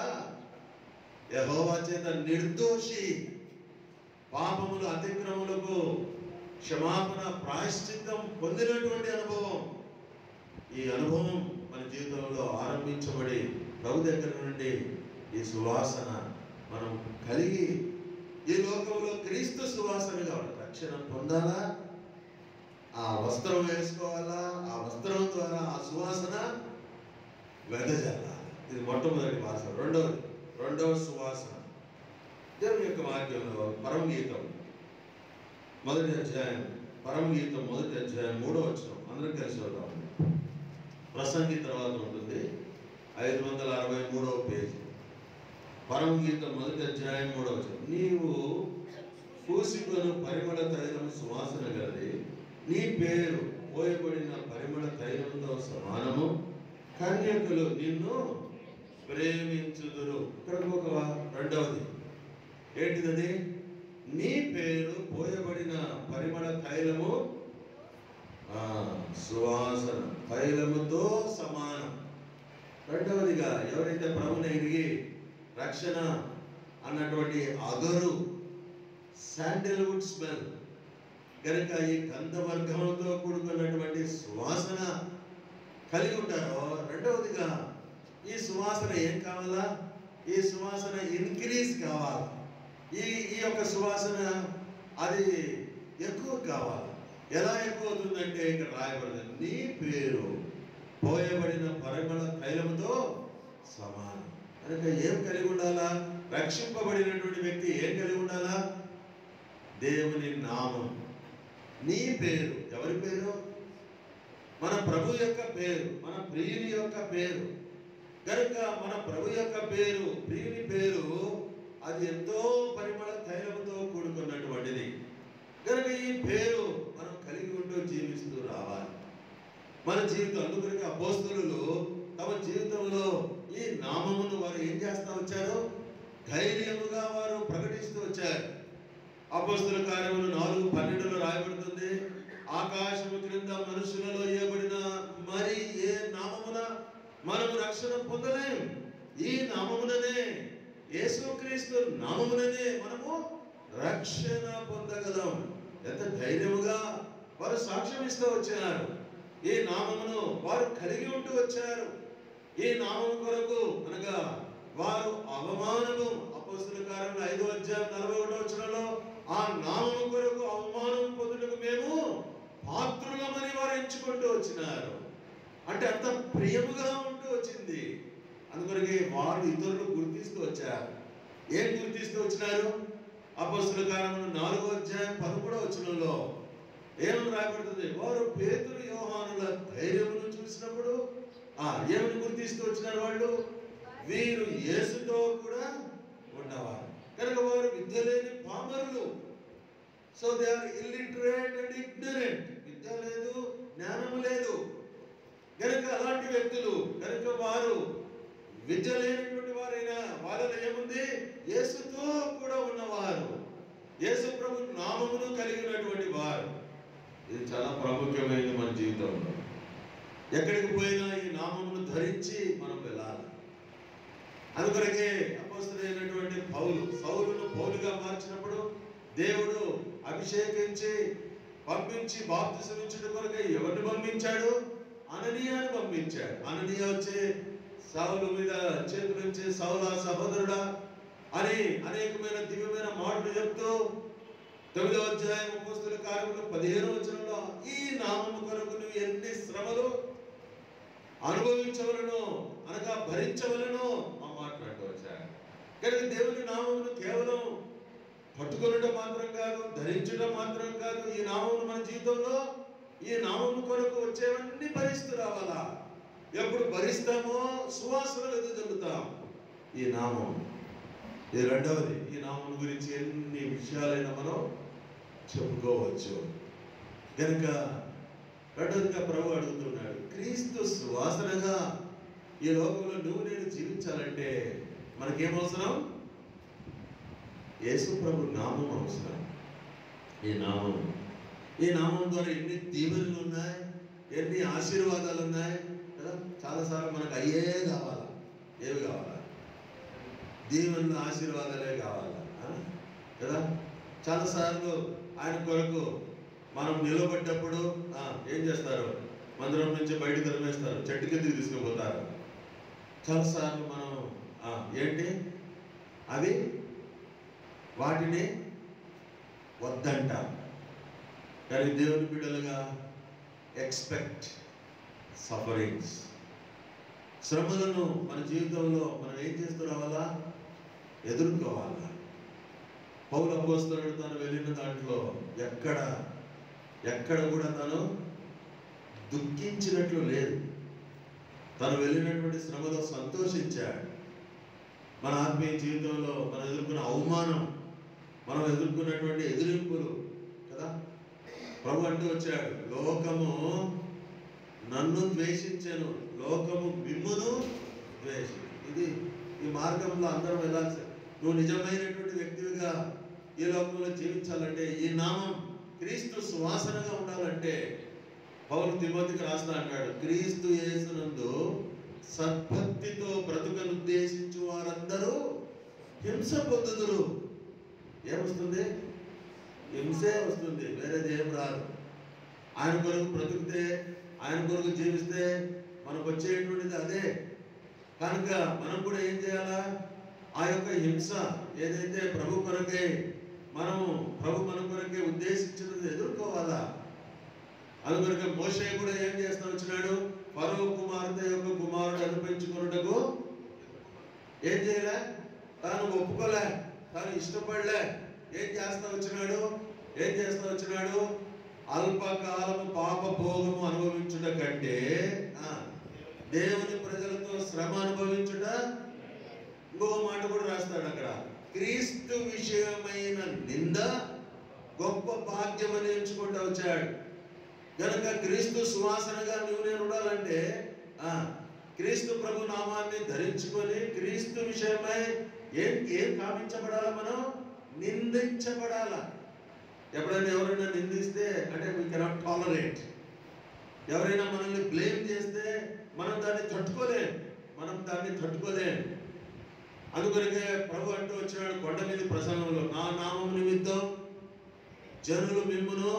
యహోవా చేత నిర్దోషి పాపములు అతిక్రములకు క్షమాపణ ప్రాయశ్చిత్తం పొందినటువంటి అనుభవం ఈ అనుభవం మన జీవితంలో ఆరంభించబడి ప్రభు దగ్గర నుండి ఈ సువాసన మనం కలిగి ఈ లోకంలో క్రీస్తు సువాసన కావాలి రక్షణ పొందాలా ఆ వస్త్రం వేసుకోవాలా ఆ వస్త్రం ద్వారా ఆ సువాసన వెదజల్లాలి ఇది మొట్టమొదటి వాసన రెండవది రెండవ సువాసన దేవుని యొక్క వాక్యంలో పరమ గీతం మొదటి అధ్యాయం పరమ గీతం మొదటి అధ్యాయం మూడో వచ్చిన అందరం కలిసి వద్దాం ప్రసంగి తర్వాత ఉంటుంది ఐదు వందల అరవై మూడవ పేజీ పరమ గీతం మొదటి అధ్యాయం మూడవ వచనం నీవు పూసికొను పరిమళ తైలం సువాసన గలది నీ పేరు పోయబడిన పరిమళ తైలంతో సమానము కన్యకులు నిన్ను ప్రేమించుదురు ఇక్కడ ఒక రెండవది ఏంటిదది నీ పేరు పోయబడిన పరిమళ తైలము ఆ, సువాసన తైలముతో సమానం రెండవదిగా ఎవరైతే ప్రభుని ఎరిగి రక్షణ అన్నటువంటి అగరు శాండల్వుడ్ స్మెల్ కనుక ఈ గంధవర్గంతో కూడుకున్నటువంటి సువాసన కలిగి ఉంటారో రెండవదిగా ఈ సువాసన ఏం కావాలా ఈ సువాసన ఇంక్రీజ్ కావాలి ఈ ఈ యొక్క సువాసన అది ఎక్కువ కావాలి ఎలా ఎక్కువ అవుతుందంటే ఇక్కడ రాయబడింది నీ పేరు పోయబడిన పరిమళ తైలముతో సమానం కనుక ఏం కలిగి ఉండాలా రక్షింపబడినటువంటి వ్యక్తి ఏం కలిగి ఉండాలా దేవుని నామం నీ పేరు ఎవరి పేరు మన ప్రభు యొక్క పేరు మన ప్రియుని యొక్క పేరు కనుక మన ప్రభు యొక్క పేరు ప్రియుని పేరు అది ఎంతో పరిమళ తైలముతో కూడుకున్నటువంటిది కనుక ఈ పేరు మనం కలిగి ఉంటూ జీవిస్తూ రావాలి మన జీవితం అందుకని అపోస్తులు తమ జీవితంలో ఈ నామమును వారు ఏం చేస్తా వచ్చారు ధైర్యముగా వారు ప్రకటిస్తూ వచ్చారు అపోస్తుల కార్యములు నాలుగు పన్నెండులో రాయబడుతుంది ఆకాశము క్రింద మనుషులలో ఇవ్వబడిన మరి ఏ నామమున మనము రక్షణ పొందలేం ఈ నామముననే యేసుక్రీస్తు నామముననే మనము రక్షణ పొందగలం ఎంత ధైర్యముగా వారు సాక్ష్యం ఇస్తూ వచ్చారు ఈ నామమును వారు కలిగి ఉంటూ వచ్చారు ఈ నామం కొరకు అనగా వారు అవమానము అపోస్తుల కార్యంలో ఐదో అధ్యాయం నలభై ఒకటో వచనంలో ఆ నామం కొరకు అవమానం పొందుటకు మేము పాత్రులమని వారు ఎంచుకుంటూ వచ్చినారు అంటే అంత ప్రియముగా ఉంటూ వచ్చింది అందుకొరకే వాళ్ళు ఇతరులు గుర్తిస్తూ వచ్చారు ఏం గుర్తిస్తూ వచ్చినారు అపోస్తుల కాలంలో నాలుగో అధ్యాయం పదమూడవ వచనంలో ఏమని రాయబడుతుంది వారు పేతురు యోహానుల ధైర్యమును చూసినప్పుడు ఆ ఏమని గుర్తిస్తూ వచ్చినారు వాళ్ళు వీరు యేసుతో కూడా ఉన్నవారు కనుక వారు విద్య లేని పామరులు so they are illiterate and ignorant విద్య లేదు జ్ఞానము లేదు కనుక అలాంటి వ్యక్తులు కనుక వారు విద్య లేనటువంటి వారైనా వాళ్ళలో ఏముంది యేసుతో కూడా ఉన్నవారు యేసు ప్రభు నామమును కలిగినటువంటి వారు ఇది చాలా ప్రాముఖ్యమైనది మన జీవితంలో ఎక్కడికి పోయినా ఈ నామమును ధరించి మనం వెళ్ళాలి అందుకొరకే అపస్తుడైనటువంటి పౌలు సౌలును పౌలుగా మార్చినప్పుడు దేవుడు అభిషేకించి పంపించి బాప్తిసం ఇచ్చిన కొరకే ఎవరిని పంపించాడు అననీయాన్ని పంపించాడు అననీయ వచ్చి సౌలు మీద చేతులు ఇచ్చి సౌల సహోదరుడా అని అనేకమైన దివ్యమైన మాటలు చెప్తూ తొమ్మిదవ అధ్యాయం పుస్తక కార్యములు పదిహేను వచనంలో ఈ నామము కొరకు నువ్వు ఎన్ని శ్రమలు అనుభవించవలను అనగా భరించవలను మా మాట్లాడుతూ వచ్చారు కనుక దేవుని నామమును కేవలం పట్టుకొనడం మాత్రం కాదు ధరించడం మాత్రం కాదు ఈ నామమును మన జీవితంలో ఈ నామము కొరకు వచ్చేవన్నీ భరిస్తూ రావాలా ఎప్పుడు భరిస్తామో సువాసన వెదజల్లుతాం ఈ నామం ఇది రెండవది ఈ నామం గురించి ఎన్ని విషయాలైనా మనం చెప్పుకోవచ్చు కనుక రెండవదిగా ప్రభు అడుగుతున్నాడు క్రీస్తు సువాసనగా ఈ లోకంలో నువ్వు నేను జీవించాలంటే మనకేం అవసరం యేసు ప్రభు నామం అవసరం ఈ నామం ఈ నామం ద్వారా ఎన్ని దీవెనలు ఉన్నాయి ఎన్ని ఆశీర్వాదాలు ఉన్నాయి కదా చాలాసార్లు మనకు అయ్యే కావాలా ఏవి కావాలా దీవెనలు ఆశీర్వాదాలే కావాలా ఆ? కదా చాలాసార్లు ఆయన కొరకు మనం నిలబడ్డప్పుడు ఆ, ఏం చేస్తారు మందిరం నుంచి బయట తరిమేస్తారు చెట్టు కిందకి తీసుకుపోతారు చాలాసార్లు మనం ఆ, ఏంటి అవి వాటిని వద్దంటాం కానీ దేవుని బిడ్డలుగా ఎక్స్పెక్ట్ సఫరింగ్స్ శ్రమలను మన జీవితంలో మనం ఏం చేస్తూ రావాలా ఎదుర్కోవాలా పౌల అపోస్తలుడు తను వెళ్ళిన దాంట్లో ఎక్కడ ఎక్కడ కూడా తను దుఃఖించినట్లు లేదు తను వెళ్ళినటువంటి శ్రమలో సంతోషించాడు మన ఆత్మీయ జీవితంలో మనం ఎదుర్కొన్న అవమానం మనం ఎదుర్కొన్నటువంటి ఎదిరింపులు కదా ప్రభు అంటూ వచ్చాడు లోకము నన్ను ద్వేషించను లోకము మిమ్మును ద్వేషి ఇది ఈ మార్గంలో అందరం వెళ్ళాల్సి నువ్వు నిజమైనటువంటి వ్యక్తివిగా ఈ లోకంలో జీవించాలంటే ఈ నామం క్రీస్తు సువాసనగా ఉండాలంటే పౌరు తిమోతికి రాస్తా అంటాడు క్రీస్తు యేసునందు సద్భక్తితో బ్రతుకను ఉద్దేశించు వారందరూ హింస పొందుదురు ఏమొస్తుంది హింసే వస్తుంది వేరేది ఏం రాదు ఆయన కొరకు బ్రతికితే ఆయన కొరకు జీవిస్తే మనకు వచ్చేటువంటిది అదే కనుక మనం కూడా ఏం చేయాలా ఆ యొక్క హింస ఏదైతే ప్రభు కొరకే మనము ప్రభు మన కొరకే ఉద్దేశించినది ఎదుర్కోవాలా అందుకొరకే మోషే కూడా ఏం చేస్తా వచ్చినాడు ఫరో కుమార్తె యొక్క కుమారుడు అనిపించుకున్నటకు ఏం చేయలే తాను ఒప్పుకోలే తాను ఇష్టపడలే ఏం చేస్తా వచ్చినాడు ఏం చేస్తా వచ్చినాడు అల్పకాలము పాప భోగము అనుభవించుట కంటే ఆ, దేవుని ప్రజలతో శ్రమ అనుభవించుట ఇంకో మాట కూడా రాస్తాడు అక్కడ క్రీస్తు విషయమైన నింద గొప్ప భాగ్యమని ఎంచుకుంటూ వచ్చాడు గనుక క్రీస్తు సువాసనగా నువ్వు నేను ఉండాలంటే ఆ, క్రీస్తు ప్రభు నామాన్ని ధరించుకొని క్రీస్తు విషయమై ఏం ఏం కామించబడాలా మనం నిందించబడాలా ఎప్పుడైనా ఎవరైనా నిందిస్తే అంటే వీ కెనాట్ టాలరేట్ ఎవరైనా మనల్ని బ్లేమ్ చేస్తే మనం దాన్ని తట్టుకోలేం మనం దాన్ని తట్టుకోలేం అందుకొరకే ప్రభు అంటూ వచ్చినాడు కొండ మీద ప్రసంగంలో నా నామం నిమిత్తం జనులు మిమ్మును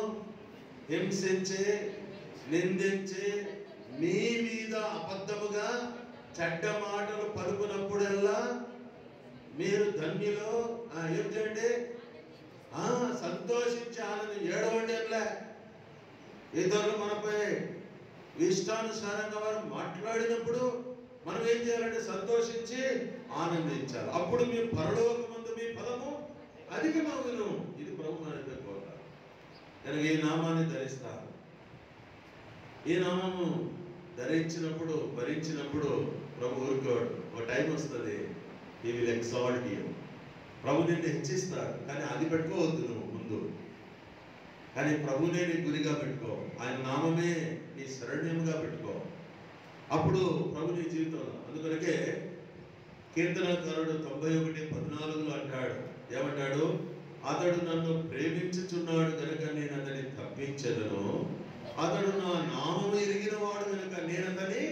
హింసించి నిందించి మీ మీద అబద్ధముగా చెడ్డ మాటలు పలుకునప్పుడల్లా మీరు ధన్యులో ఆ, ఏం చేయండి ఆ, సంతోషించి ఆనందం ఏడవండి అట్లే ఇతరులు మనపై ఇష్టానుసారంగా వారు మాట్లాడినప్పుడు మనం ఏం చేయాలంటే సంతోషించి ఆనందించాలి అప్పుడు మీ పరలోకమందు మీ ఫలము అధికమగును ఇది ప్రభు మనపై కోట కనుక ఈ నామాన్ని ధరిస్తారు ఈ నామము ధరించినప్పుడు భరించినప్పుడు ప్రభు ఊరుకోడు ఒక టైం వస్తుంది ఈ విల్ ఎక్సాల్ట్ యూ ప్రభు నిన్ను హెచ్చిస్తాడు కానీ అది పెట్టుకోవద్దు నువ్వు ముందు కానీ ప్రభునే నీ గురిగా పెట్టుకో ఆయన నామమే నీ శరణ్యముగా పెట్టుకో అప్పుడు ప్రభు నీ జీవితంలో అందుకనకే కీర్తనకారుడు తొంభై ఒకటి పద్నాలుగులో అంటాడు ఏమంటాడు అతడు నన్ను ప్రేమించుచున్నాడు కనుక నేను అతని తప్పించదను అతడు నా నామము ఎరిగిన వాడు కనుక నేను అతని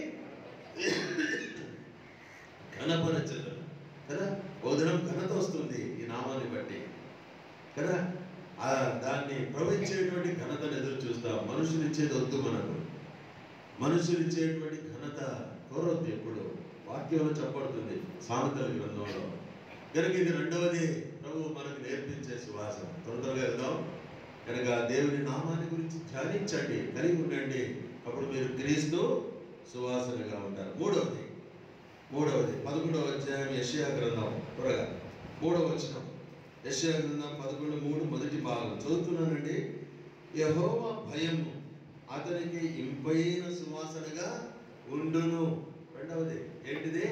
ఘనపరచదను కదా బోధనం ఘనత వస్తుంది ఈ నామాన్ని బట్టి కదా ఆ దాన్ని ప్రవహించేటువంటి ఘనతను ఎదురు చూస్తాం మనుషులు ఇచ్చేది వద్దు మనకు మనుషులు ఇచ్చేటువంటి ఘనత కోరొద్దు ఎప్పుడు వాక్యంలో చెప్పబడుతుంది సామెతల గ్రంథంలో కనుక ఇది రెండవది ప్రభు మనకు నేర్పించే సువాసన తొందరగా వెళ్దాం కనుక దేవుని నామాన్ని గురించి ధ్యానించండి కలిగి ఉండండి అప్పుడు మీరు క్రీస్తు సువాసనగా ఉంటారు మూడవది మూడవది పదకొండవ అధ్యాయం యెషయా గ్రంథం త్వరగా మూడవ వచనం యెషయా గ్రంథం పదకొండు మూడు మొదటి భాగం చదువుతున్నానండి యెహోవా భయము అతనికి ఇంపైన సువాసనగా ఉండును రెండవది ఏంటిది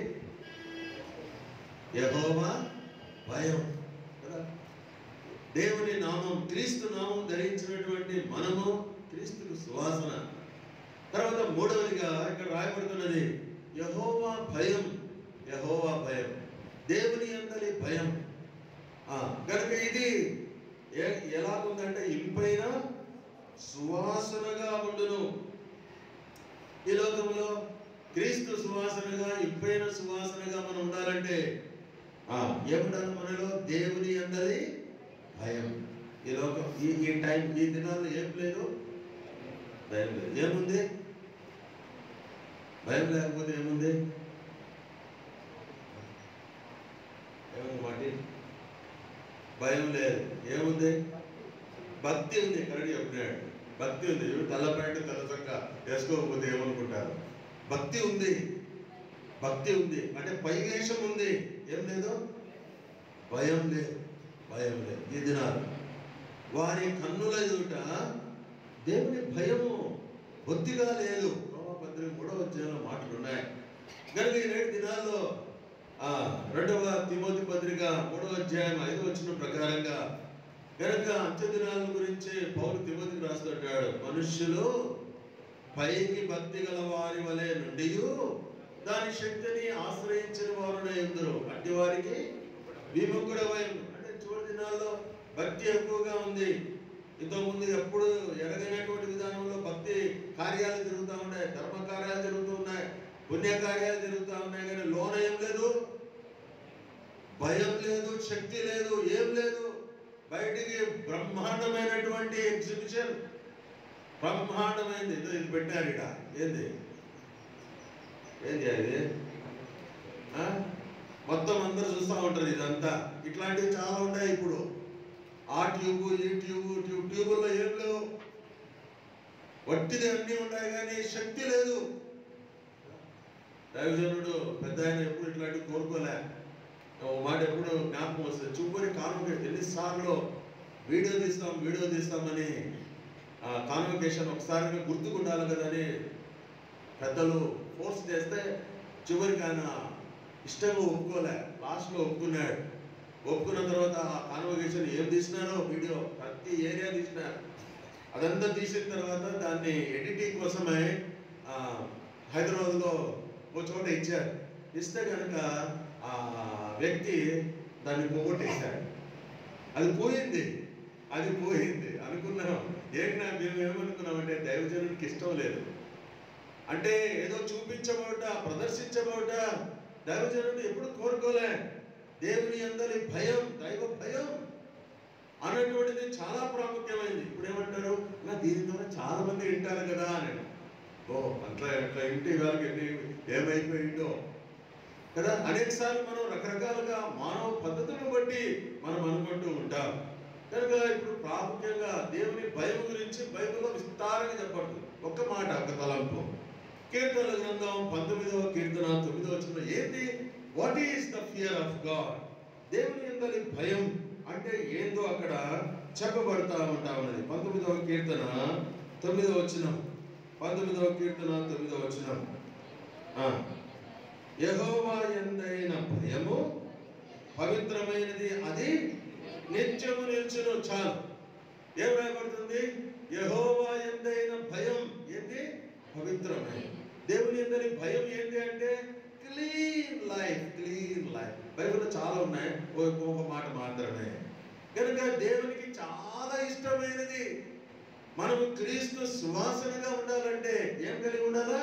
యెహోవా భయం కదా దేవుని నామం క్రీస్తు నామం ధరించినటువంటి మనము క్రీస్తుకు సువాసన తర్వాత మూడవదిగా ఇక్కడ రాయబడుతున్నది యహోవా భయం యహోవా భయం దేవుని అందరి భయం ఆ, కనుక ఇది ఏ- ఎలాగుందంటే ఇంపైన సువాసనగా ఉండును ఈ లోకంలో క్రీస్తు సువాసనగా ఇంపైన సువాసనగా మనం ఉండాలంటే ఆ, ఏముండాలి మనలో దేవుని అందరి భయం ఈ లోకం ఈ ఈ టైం ఈ దినాల్లో ఏం లేదు భయం లేదు ఏముంది భయం లేకపోతే ఏముంది ఏముంది మాటి భయం లేదు ఏముంది భక్తి ఉంది కరెక్ట్ చెప్పినాడు భక్తి ఉంది ఇవి తెల్ల ప్యాంటు తెల్ల చొక్క వేసుకోకపోతే ఏమనుకుంటారు భక్తి ఉంది భక్తి ఉంది అంటే పైవేషం ఉంది ఏం లేదు భయం లేదు భయం లేదు ఈ దినాలు వారి కన్నుల ఎదుట దేవుని భయము బొత్తిగా లేదు రోమపత్రిక మూడవ అధ్యాయంలో మాటలు ఉన్నాయి కనుక ఈ నేటి దినాల్లో ఆ రెండవ తిమోతి పత్రిక మూడవ అధ్యాయం ఐదవ వచ్చిన ప్రకారంగా కనుక అంత్య దినాల గురించి పౌరు తిమోతికి రాస్తుంటాడు మనుష్యులు పైకి భక్తి గల వారి వలె నుండి దాని శక్తిని ఆశ్రయించిన వారునే ఎందరు అట్టి వారికి విముఖుడవై అంటే చివరి దినాల్లో భక్తి ఎక్కువగా ఉంది ఇంతకుముందు ఎప్పుడు ఎరగనటువంటి విధానంలో భక్తి కార్యాలు జరుగుతూ ఉన్నాయి ధర్మ కార్యాలు జరుగుతూ ఉన్నాయి పుణ్య కార్యాలు జరుగుతూ ఉన్నాయి కానీ లోన ఏం లేదు భయం లేదు శక్తి లేదు ఏం లేదు బయటికి బ్రహ్మాండమైనటువంటి ఎగ్జిబిషన్ బ్రహ్మాండమైంది ఇదో ఇది పెట్టారు ఇట ఏంది ఏంది అది ఆ? మొత్తం అందరూ చూస్తూ ఉంటారు ఇదంతా ఇట్లాంటివి చాలా ఉన్నాయి ఇప్పుడు ఆ ట్యూబ్ ఈ ట్యూబ్ ట్యూబ్ ట్యూబుల్లో ఏం లేవు వట్టిది అన్నీ ఉన్నాయి కానీ శక్తి లేదు దైవజనుడు పెద్ద ఆయన ఎప్పుడు ఇట్లాంటివి కోరుకోలే ఓ మాట ఎప్పుడు జ్ఞాపకం వస్తుంది చూపుని కాన్వకేషన్ ఎన్నిసార్లు వీడియో తీస్తాం వీడియో తీస్తామని ఆ కాన్వకేషన్ ఒకసారి గుర్తుకుండాలి కదని పెద్దలు ఫోర్స్ చేస్తే చివరికి ఆయన ఇష్టంగా ఒప్పుకోలే లాస్ట్లో ఒప్పుకున్నాడు ఒప్పుకున్న తర్వాత ఆ కాన్వకేషన్ ఏం తీసినారో వీడియో ప్రతి ఏరియా తీసినారు అదంతా తీసిన తర్వాత దాన్ని ఎడిటింగ్ కోసమే ఆ, హైదరాబాద్లో ఓ చోట ఇచ్చారు ఇస్తే కనుక ఆ వ్యక్తి దాన్ని పోగొట్టేశాడు అది పోయింది అది పోయింది అనుకున్నాం ఏంటి నా మేము ఏమనుకున్నామంటే దైవజనుడికి ఇష్టం లేదు అంటే ఏదో చూపించబోట ప్రదర్శించబోట దైవజనుడు ఎప్పుడు కోరుకోలే దేవుని అందరి భయం దైవ భయం అన్నటువంటిది చాలా ప్రాముఖ్యమైంది ఇప్పుడు ఏమంటారు నా దీని ద్వారా చాలా మంది వింటారు కదా అని ఓ అట్లా అట్లా ఇంటి వాళ్ళకి ఎన్ని ఏమైపోయిందో కదా అనేక సార్లు మనం రకరకాలుగా మానవ పద్ధతులను బట్టి మనం అనుకుంటూ ఉంటాం కనుక ఇప్పుడు ప్రాముఖ్యంగా దేవుని భయం గురించి బైబిల్లో విస్తారంగా చెప్పబడుతుంది ఒక్క మాట ఒక తలంపు కీర్తనల గ్రంథం పంతొమ్మిదవ కీర్తన తొమ్మిదవ వచ్చిన ఏంటి what is the fear of God దేవుని ఎందలి భయం అంటే ఏందో అక్కడ చెప్పబడతా ఉంటా ఉన్నది పంతొమ్మిదవ కీర్తన తొమ్మిదవ వచనం పంతొమ్మిదవ కీర్తన తొమ్మిదవ వచనం ఆ. యెహోవా ఎందైన భయము పవిత్రమైనది అది నిత్యము నిల్చును చాలు ఏం రాయబడుతుంది యెహోవా ఎందైన భయం ఏంటి పవిత్రమైన దేవుని ఎందని భయం ఏంటి అంటే క్లీన్ లైఫ్ క్లీన్ లైఫ్ బైబిల్లో చాలా ఉన్నాయి ఓ ఒక మాట మాత్రమే కనుక దేవునికి చాలా ఇష్టమైనది మనము క్రీస్తు సువాసనగా ఉండాలంటే ఏం కలిగి ఉండాలా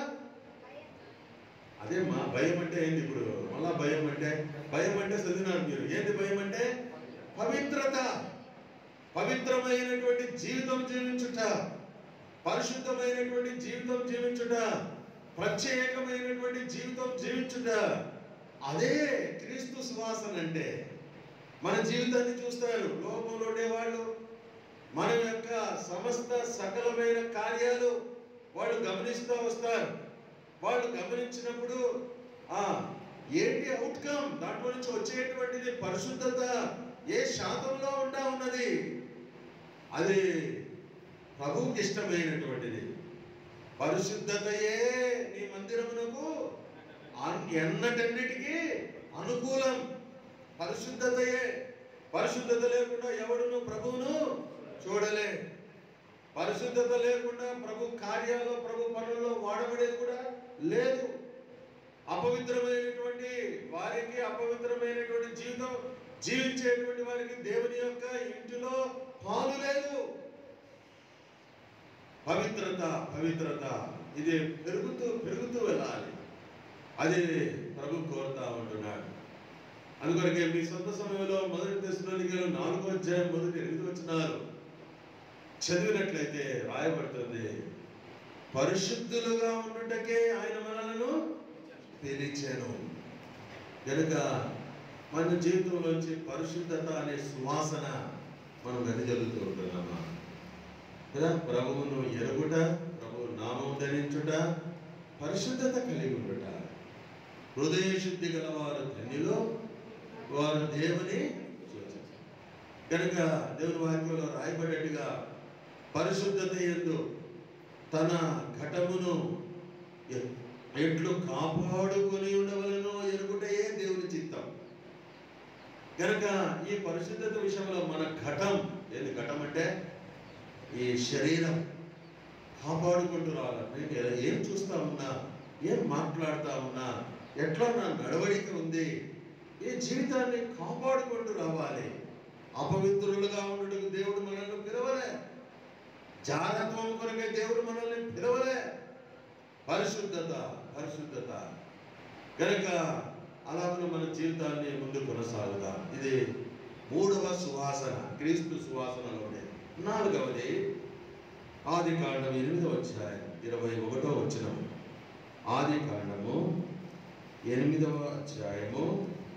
అదే మా భయం అంటే ఏంది ఇప్పుడు మళ్ళా భయం అంటే భయం అంటే చదివినారు మీరు ఏంది భయం అంటే పవిత్రత పవిత్రమైనటువంటి జీవితం జీవించుట పరిశుద్ధమైనటువంటి జీవితం జీవించుట ప్రత్యేకమైనటువంటి జీవితం జీవించుట అదే క్రీస్తు సువాసన అంటే మన జీవితాన్ని చూస్తారు లోకంలో ఉండేవాళ్ళు మన యొక్క సమస్త సకలమైన కార్యాలు వాళ్ళు గమనిస్తూ వస్తారు వాళ్ళు గమనించినప్పుడు ఆ ఏంటి అవుట్కమ్ దాంట్లో నుంచి వచ్చేటువంటిది పరిశుద్ధత ఏ శాతంలో ఉంటా ఉన్నది అది ప్రభువుకి ఇష్టమైనటువంటిది పరిశుద్ధతయే నీ మందిరమునకు అన్- ఎన్నటన్నిటికీ అనుకూలం పరిశుద్ధతయే పరిశుద్ధత లేకుండా ఎవడును ప్రభువును చూడలే పరిశుద్ధత లేకుండా ప్రభు కార్యాల్లో ప్రభు పనుల్లో వాడబడేది కూడా లేదు అపవిత్రమైనటువంటి వారికి అపవిత్రమైనటువంటి జీవితం జీవించేటువంటి వారికి దేవుని యొక్క ఇంటిలో పాలు లేదు పవిత్రత పవిత్రత ఇది పెరుగుతూ పెరుగుతూ వెళ్ళాలి అది ప్రభు కోరుతా ఉంటున్నాడు అందుకొరకే మీ సొంత సమయంలో మొదటి దశలోనికి నాలుగో అధ్యాయం మొదటి ఎనిమిది వచ్చినారు చదివినట్లయితే రాయబడుతుంది పరిశుద్ధులుగా ఉండుటకే ఆయన మనలను పిలిచాను కనుక మన జీవితంలోంచి పరిశుద్ధత అనే సువాసన మనం వెదజల్లుతూ ఉంటున్నామా కదా ప్రభువును ఎరుగుట ప్రభు నామం ధరించుట పరిశుద్ధత కలిగి ఉండుట హృదయ శుద్ధి గలవారు ధన్యులు వారు దేవుని చూచారు కనుక దేవుని వాక్యంలో రాయబడేట్టుగా పరిశుద్ధత ఎందు తన ఘటమును ఎ- ఎట్లు కాపాడుకొని ఉండవలను ఎరుగుటయే దేవుని చిత్తం కనుక ఈ పరిశుద్ధత విషయంలో మన ఘటం ఏంది ఘటం అంటే ఈ శరీరం కాపాడుకుంటూ రావాలి నేను ఏం చూస్తా ఉన్నా ఏం మాట్లాడుతా ఉన్నా ఎట్లా నా నడవడిక ఉంది ఈ జీవితాన్ని కాపాడుకుంటూ రావాలి అపవిత్రులుగా ఉండటకు దేవుడు మనల్ని పిలవలే జాగ్రత్వం కొరకే దేవుడు మనల్ని పిలవలే పరిశుద్ధత పరిశుద్ధత కనుక అలాగే మన జీవితాన్ని ముందు కొనసాగుదాం ఇది మూడవ సువాసన క్రీస్తు సువాసనలోనే నాలుగవది ఆది కాండం ఎనిమిదవ అధ్యాయం ఇరవై ఒకటో వచనం ఆది కాండము ఎనిమిదవ అధ్యాయము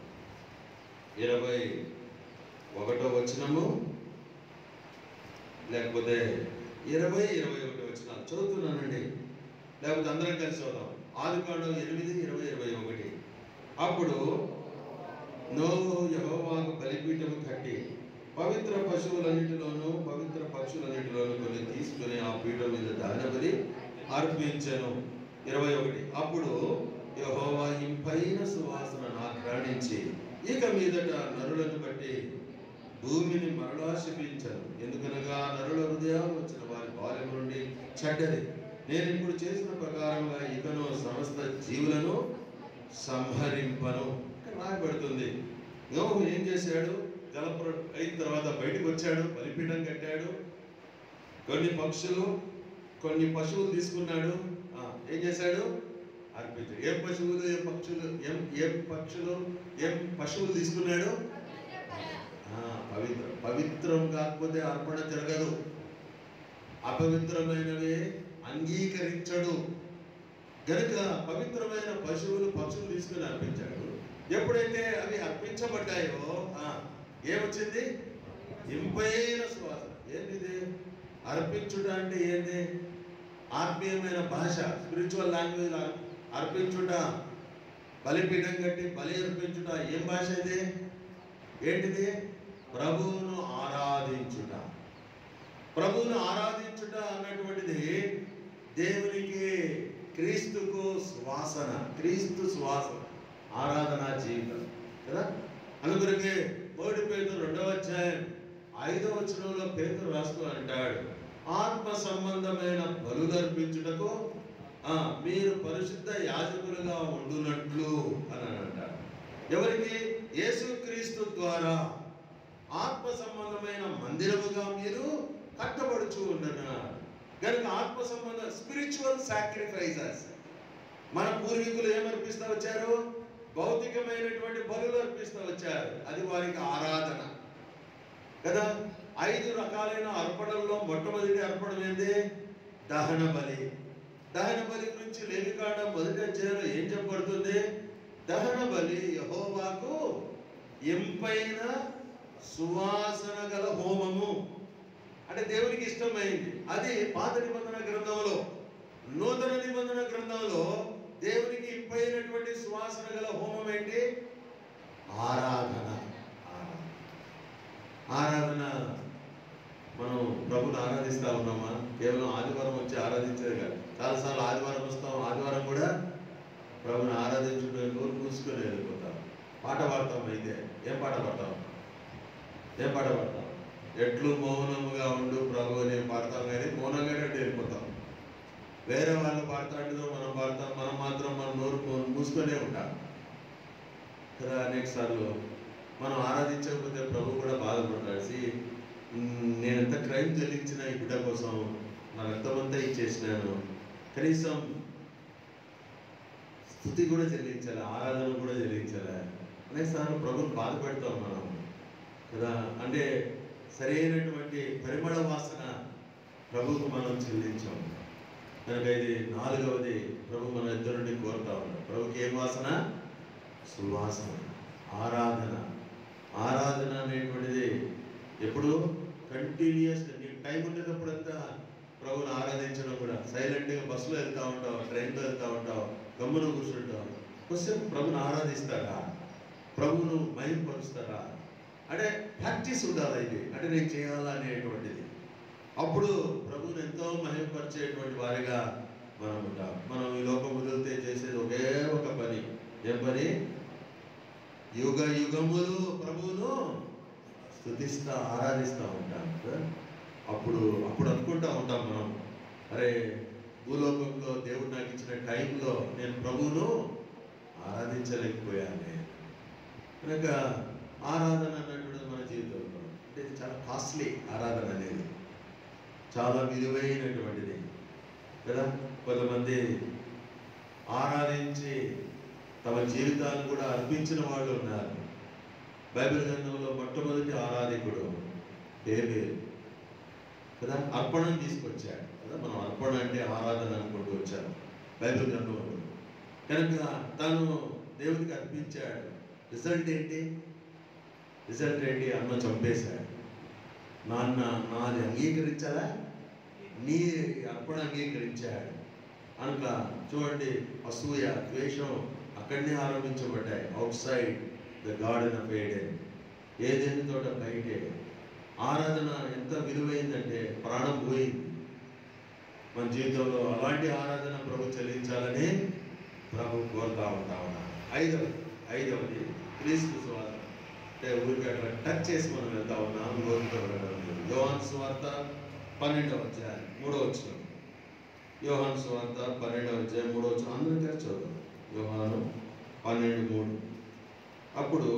ఇరవై ఒకటో వచనము లేకపోతే ఇరవై ఇరవై ఒకటి వచనాలు చదువుతున్నానండి లేకపోతే అందరం కలిసి చదువుదాం ఆది కాండం ఎనిమిది ఇరవై ఇరవై ఒకటి అప్పుడు నోవు యహోవాకు బలిపీఠము కట్టి పవిత్ర పశువులన్నిటిలోనూ పవిత్ర పక్షులన్నిటిలోనూ కొన్ని తీసుకుని ఆ పీఠం మీద దానబలి అర్పించను ఇరవై ఒకటి అప్పుడు యహోవా ఇంపైన సువాసన ఆక్రాణించి ఇక మీదట నరులను బట్టి భూమిని మరలా శపించను ఎందుకనగా నరుల హృదయాలు వచ్చిన వారి బాల్యం నుండి చెడ్డది నేను ఇప్పుడు చేసిన ప్రకారంగా ఇకను సమస్త జీవులను సంహరింపను ఇక్కడ రాయబడుతుంది యోగు ఏం చేశాడు జలప్ర అయిన తర్వాత బయటకు వచ్చాడు బలిపీఠం కట్టాడు కొన్ని పక్షులు కొన్ని పశువులు తీసుకున్నాడు ఆ, ఏం చేశాడు అర్పించాడు ఏం పశువులు ఏం పక్షులు ఏం ఏం పక్షులు ఏం పశువులు తీసుకున్నాడు ఆ, పవిత్ర పవిత్రం కాకపోతే అర్పణ జరగదు అపవిత్రమైనవి అంగీకరించడు గనుక పవిత్రమైన పశువులు పశువులు తీసుకుని అర్పించాడు ఎప్పుడైతే అవి అర్పించబడ్డాయో ఆ, ఏమొచ్చింది ఇంపైన సువాసన ఏంటిది అర్పించుట అంటే ఏంది ఆత్మీయమైన భాష స్పిరిచువల్ లాంగ్వేజ్ అర్పించుట బలిపీఠం కట్టి బలి అర్పించుట ఏం భాష ఇది ఏంటిది ప్రభువును ఆరాధించుట ప్రభువును ఆరాధించుట అన్నటువంటిది దేవునికి క్రీస్తుకు శ్వాసన క్రీస్తు శ్వాసన ఆరాధన జీవితం కదా అందుకొరకే మొదటి పేతురు రెండవ అధ్యాయం ఐదవ వచనంలో పేతురు రాస్తూ అంటాడు ఆత్మ సంబంధమైన బలులు అర్పించుటకు ఆ, మీరు పరిశుద్ధ యాజకులుగా ఉండునట్లు అని అంటాడు ఎవరికి యేసుక్రీస్తు ద్వారా ఆత్మ సంబంధమైన మందిరముగా మీరు కట్టబడుచు ఉండన్నారు కనుక ఆత్మ సంబంధ స్పిరిచువల్ సాక్రిఫైసెస్ మన పూర్వీకులు ఏమర్పిస్తూ వచ్చారు భౌతికమైనటువంటి బలులు అర్పిస్తూ వచ్చారు అది వారికి ఆరాధన కదా ఐదు రకాలైన అర్పణల్లో మొట్టమొదటి అర్పణం ఏంది దహన బలి దహన బలి గురించి లేవికాండ మొదటి అధ్యాయంలో ఏం చెప్పబడుతుంది దహన బలి యహోవాకు ఎంపైన సువాసన గల హోమము అంటే దేవునికి ఇష్టమైంది అది పాత నిబంధన గ్రంథంలో నూతన నిబంధన గ్రంథంలో దేవునికి ఇంపైనటువంటి సువాసన గల హోమం ఏంటి ఆరాధన ఆరాధన మనం ప్రభుని ఆరాధిస్తా ఉన్నామా కేవలం ఆదివారం వచ్చి ఆరాధించేది కాదు చాలాసార్లు ఆదివారం వస్తాం ఆదివారం కూడా ప్రభుని ఆరాధించుకునే నోరు మూసుకొని వెళ్ళిపోతాం పాట పాడతాం అయితే ఏం పాట పాడతాం ఏం పాట పాడతాం ఎట్లు మౌనముగా ఉండు ప్రభు అని పాడతాం కానీ మౌనంగానే వెళ్ళిపోతాం వేరే వాళ్ళు పాడతాంటిదో మనం పాడతాం మనం మాత్రం మన నోరు మూ- మూసుకొనే ఉంటాం కదా అనేక సార్లు మనం ఆరాధించకపోతే ప్రభు కూడా బాధపడతాడు See, మ్, నేను ఎంత క్రైమ్ చెల్లించిన ఈ బిడ్డ కోసం నా రక్తమంతా ఇచ్చేసినాను కనీసం స్థుతి కూడా చెల్లించాలి ఆరాధన కూడా చెల్లించాలి అనేక సార్లు ప్రభుని బాధ పెడతాం మనం కదా అంటే సరైనటువంటి పరిమళ వాసన ప్రభువుకు మనం చెల్లించాం కనుక ఇది నాలుగవది ప్రభు మన ఇద్దరు నుండి కోరుతా ఉన్నాడు ప్రభుకి ఏం వాసన సువాసన ఆరాధన ఆరాధన అనేటువంటిది ఎప్పుడు కంటిన్యూస్ నీకు టైం ఉండేటప్పుడంతా ప్రభుని ఆరాధించడం కూడా సైలెంట్గా బస్సులో వెళ్తా ఉంటావు ట్రైన్లో వెళ్తా ఉంటావు గమ్మున కూర్చుంటావు కొంచెం ప్రభుని ఆరాధిస్తారా ప్రభువును మహింపరుస్తారా అంటే ప్రాక్టీస్ ఉండాలి ఇది అంటే నేను చేయాలా అనేటువంటిది అప్పుడు ప్రభువుని ఎంతో మహిమపరిచేటువంటి వారిగా మనం ఉంటాం మనం ఈ లోకం వదిలితే చేసేది ఒకే ఒక పని ఏం పని యుగ యుగములు ప్రభువును స్థుతిస్తా ఆరాధిస్తూ ఉంటాం కదా? అప్పుడు అప్పుడు అనుకుంటా ఉంటాం మనం అరే భూలోకంలో దేవుడు నాకు ఇచ్చిన టైంలో నేను ప్రభువును ఆరాధించలేకపోయాను కనుక ఆరాధన అన్నటువంటిది మన జీవితంలో అంటే ఇది చాలా కాస్ట్లీ ఆరాధన అనేది చాలా విలువైనటువంటిది కదా కొంతమంది ఆరాధించి తమ జీవితాన్ని కూడా అర్పించిన వాళ్ళు ఉన్నారు బైబిల్ గ్రంథంలో మొట్టమొదటి ఆరాధికుడు డేవిడ్ కదా అర్పణం తీసుకొచ్చాడు కదా మనం అర్పణ అంటే ఆరాధన అనుకుంటూ వచ్చాం బైబిల్ గ్రంథంలో కనుక తను దేవుడికి అర్పించాడు రిజల్ట్ ఏంటి రిజల్ట్ ఏంటి అన్న చంపేశాడు నాన్న నాది అంగీకరించాలా నీ అర్పణ అంగీకరించాడు కనుక చూడండి అసూయ ద్వేషం అక్కడనే ఆరంభించబడ్డాయి outside the garden of Eden ఏదైనా తోట బయటే ఆరాధన ఎంత విలువైందంటే ప్రాణం పోయింది మన జీవితంలో అలాంటి ఆరాధన ప్రభు చెల్లించాలని ప్రభు కోరుతా ఉంటా ఉన్నాను ఐదవది ఐదవది క్రీస్తు స్వార్థ అంటే ఊరికి అట్లా టచ్ చేసి మనం వెళ్తా ఉన్నాం కోరుతూ ఉండడం లేదు యోహాన్ స్వార్థ పన్నెండవ అధ్యాయం మూడో వచ్చిన యోహాన్ స్వార్థ పన్నెండవ అధ్యాయం మూడో వచ్చిన అందరూ కలిసి చదువు యోహాను పన్నెండు మూడు అప్పుడు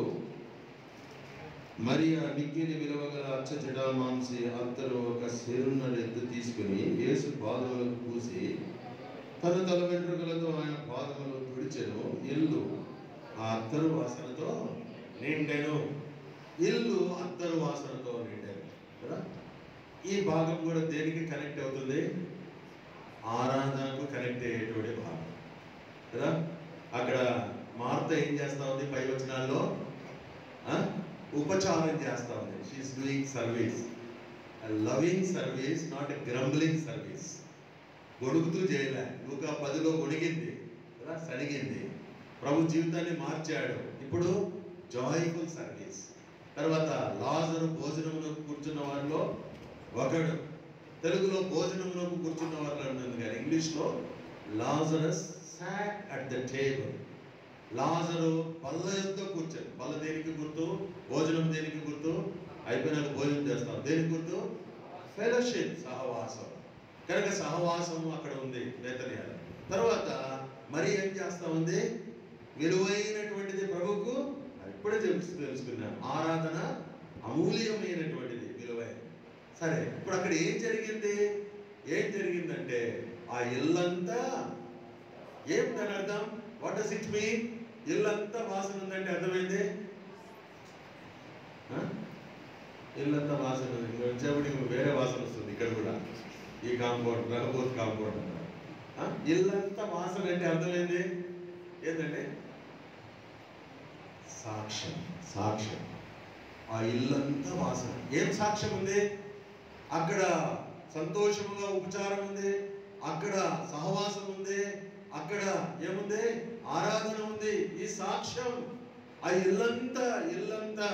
మరి ఆ మిక్కిలి విలువగల అచ్చ జడామాంసి అత్తరు ఒక శరున్న ఎత్తు తీసుకుని యేసు పాదములకు పూసి తన తల వెంట్రుకలతో ఆయన పాదములు తుడిచెను ఇల్లు ఆ అత్తరు వాసనతో నిండెను ఇల్లు అత్తరు వాసనతో నిండెను కదా ఈ భాగం కూడా దేనికి కనెక్ట్ అవుతుంది ఆరాధనకు కనెక్ట్ అయ్యేటువంటి భాగం కదా అక్కడ మార్త ఏం చేస్తా ఉంది పై వచనాల్లో ఆ? ఉపచారం చేస్తా ఉంది she is doing service loving service not grumbling service గొడుగుతూ చేయలే లూకా పదిలో గొడిగింది కదా సడిగింది ప్రభు జీవితాన్ని మార్చాడు ఇప్పుడు జాయ్ఫుల్ సర్వీస్ తర్వాత లాజరు భోజనములో కూర్చున్న వారిలో ఒకడు తెలుగులో భోజనములకు కూర్చున్న వారిలో ఉంది కానీ ఇంగ్లీష్లో Lazarus sat at the table లాజరు పళ్ళ యొక్క కూర్చొని పళ్ళ దేనికి గుర్తు భోజనం దేనికి గుర్తు అయిపోయినాక భోజనం చేస్తాం దేనికి గుర్తు ఫెలోషిప్ సహవాసం కనుక సహవాసం అక్కడ ఉంది వేతనీయాలు తర్వాత మరి ఏం చేస్తా ఉంది విలువైనటువంటిది ప్రభుకు ఇప్పుడే తెలుసు తెలుసుకున్నాం ఆరాధన అమూల్యమైనటువంటిది విలువైన సరే ఇప్పుడు అక్కడ ఏం జరిగింది ఏం జరిగిందంటే ఆ ఇల్లంతా ఏం దాని అర్థం వాట్ డస్ ఇట్ మీన్ ఇల్లంతా వాసన ఉందంటే అర్థమైంది ఆ? ఇల్లంతా వాసన ఉంది ఇంకా వచ్చేప్పటికి వేరే వాసన వస్తుంది ఇక్కడ కూడా ఈ కాంపౌండ్ రఘుబోత్ కాంపౌండ్ ఆ? ఇల్లంతా వాసన అంటే అర్థమైంది ఏంటంటే సాక్ష్యం సాక్ష్యం ఆ ఇల్లంతా వాసన ఏం సాక్ష్యం ఉంది అక్కడ సంతోషముగా ఉపచారం ఉంది అక్కడ సహవాసం ఉంది అక్కడ ఏముంది ఆరాధన ఉంది ఈ సాక్ష్యం ఆ ఇల్లంతా ఇల్లంతా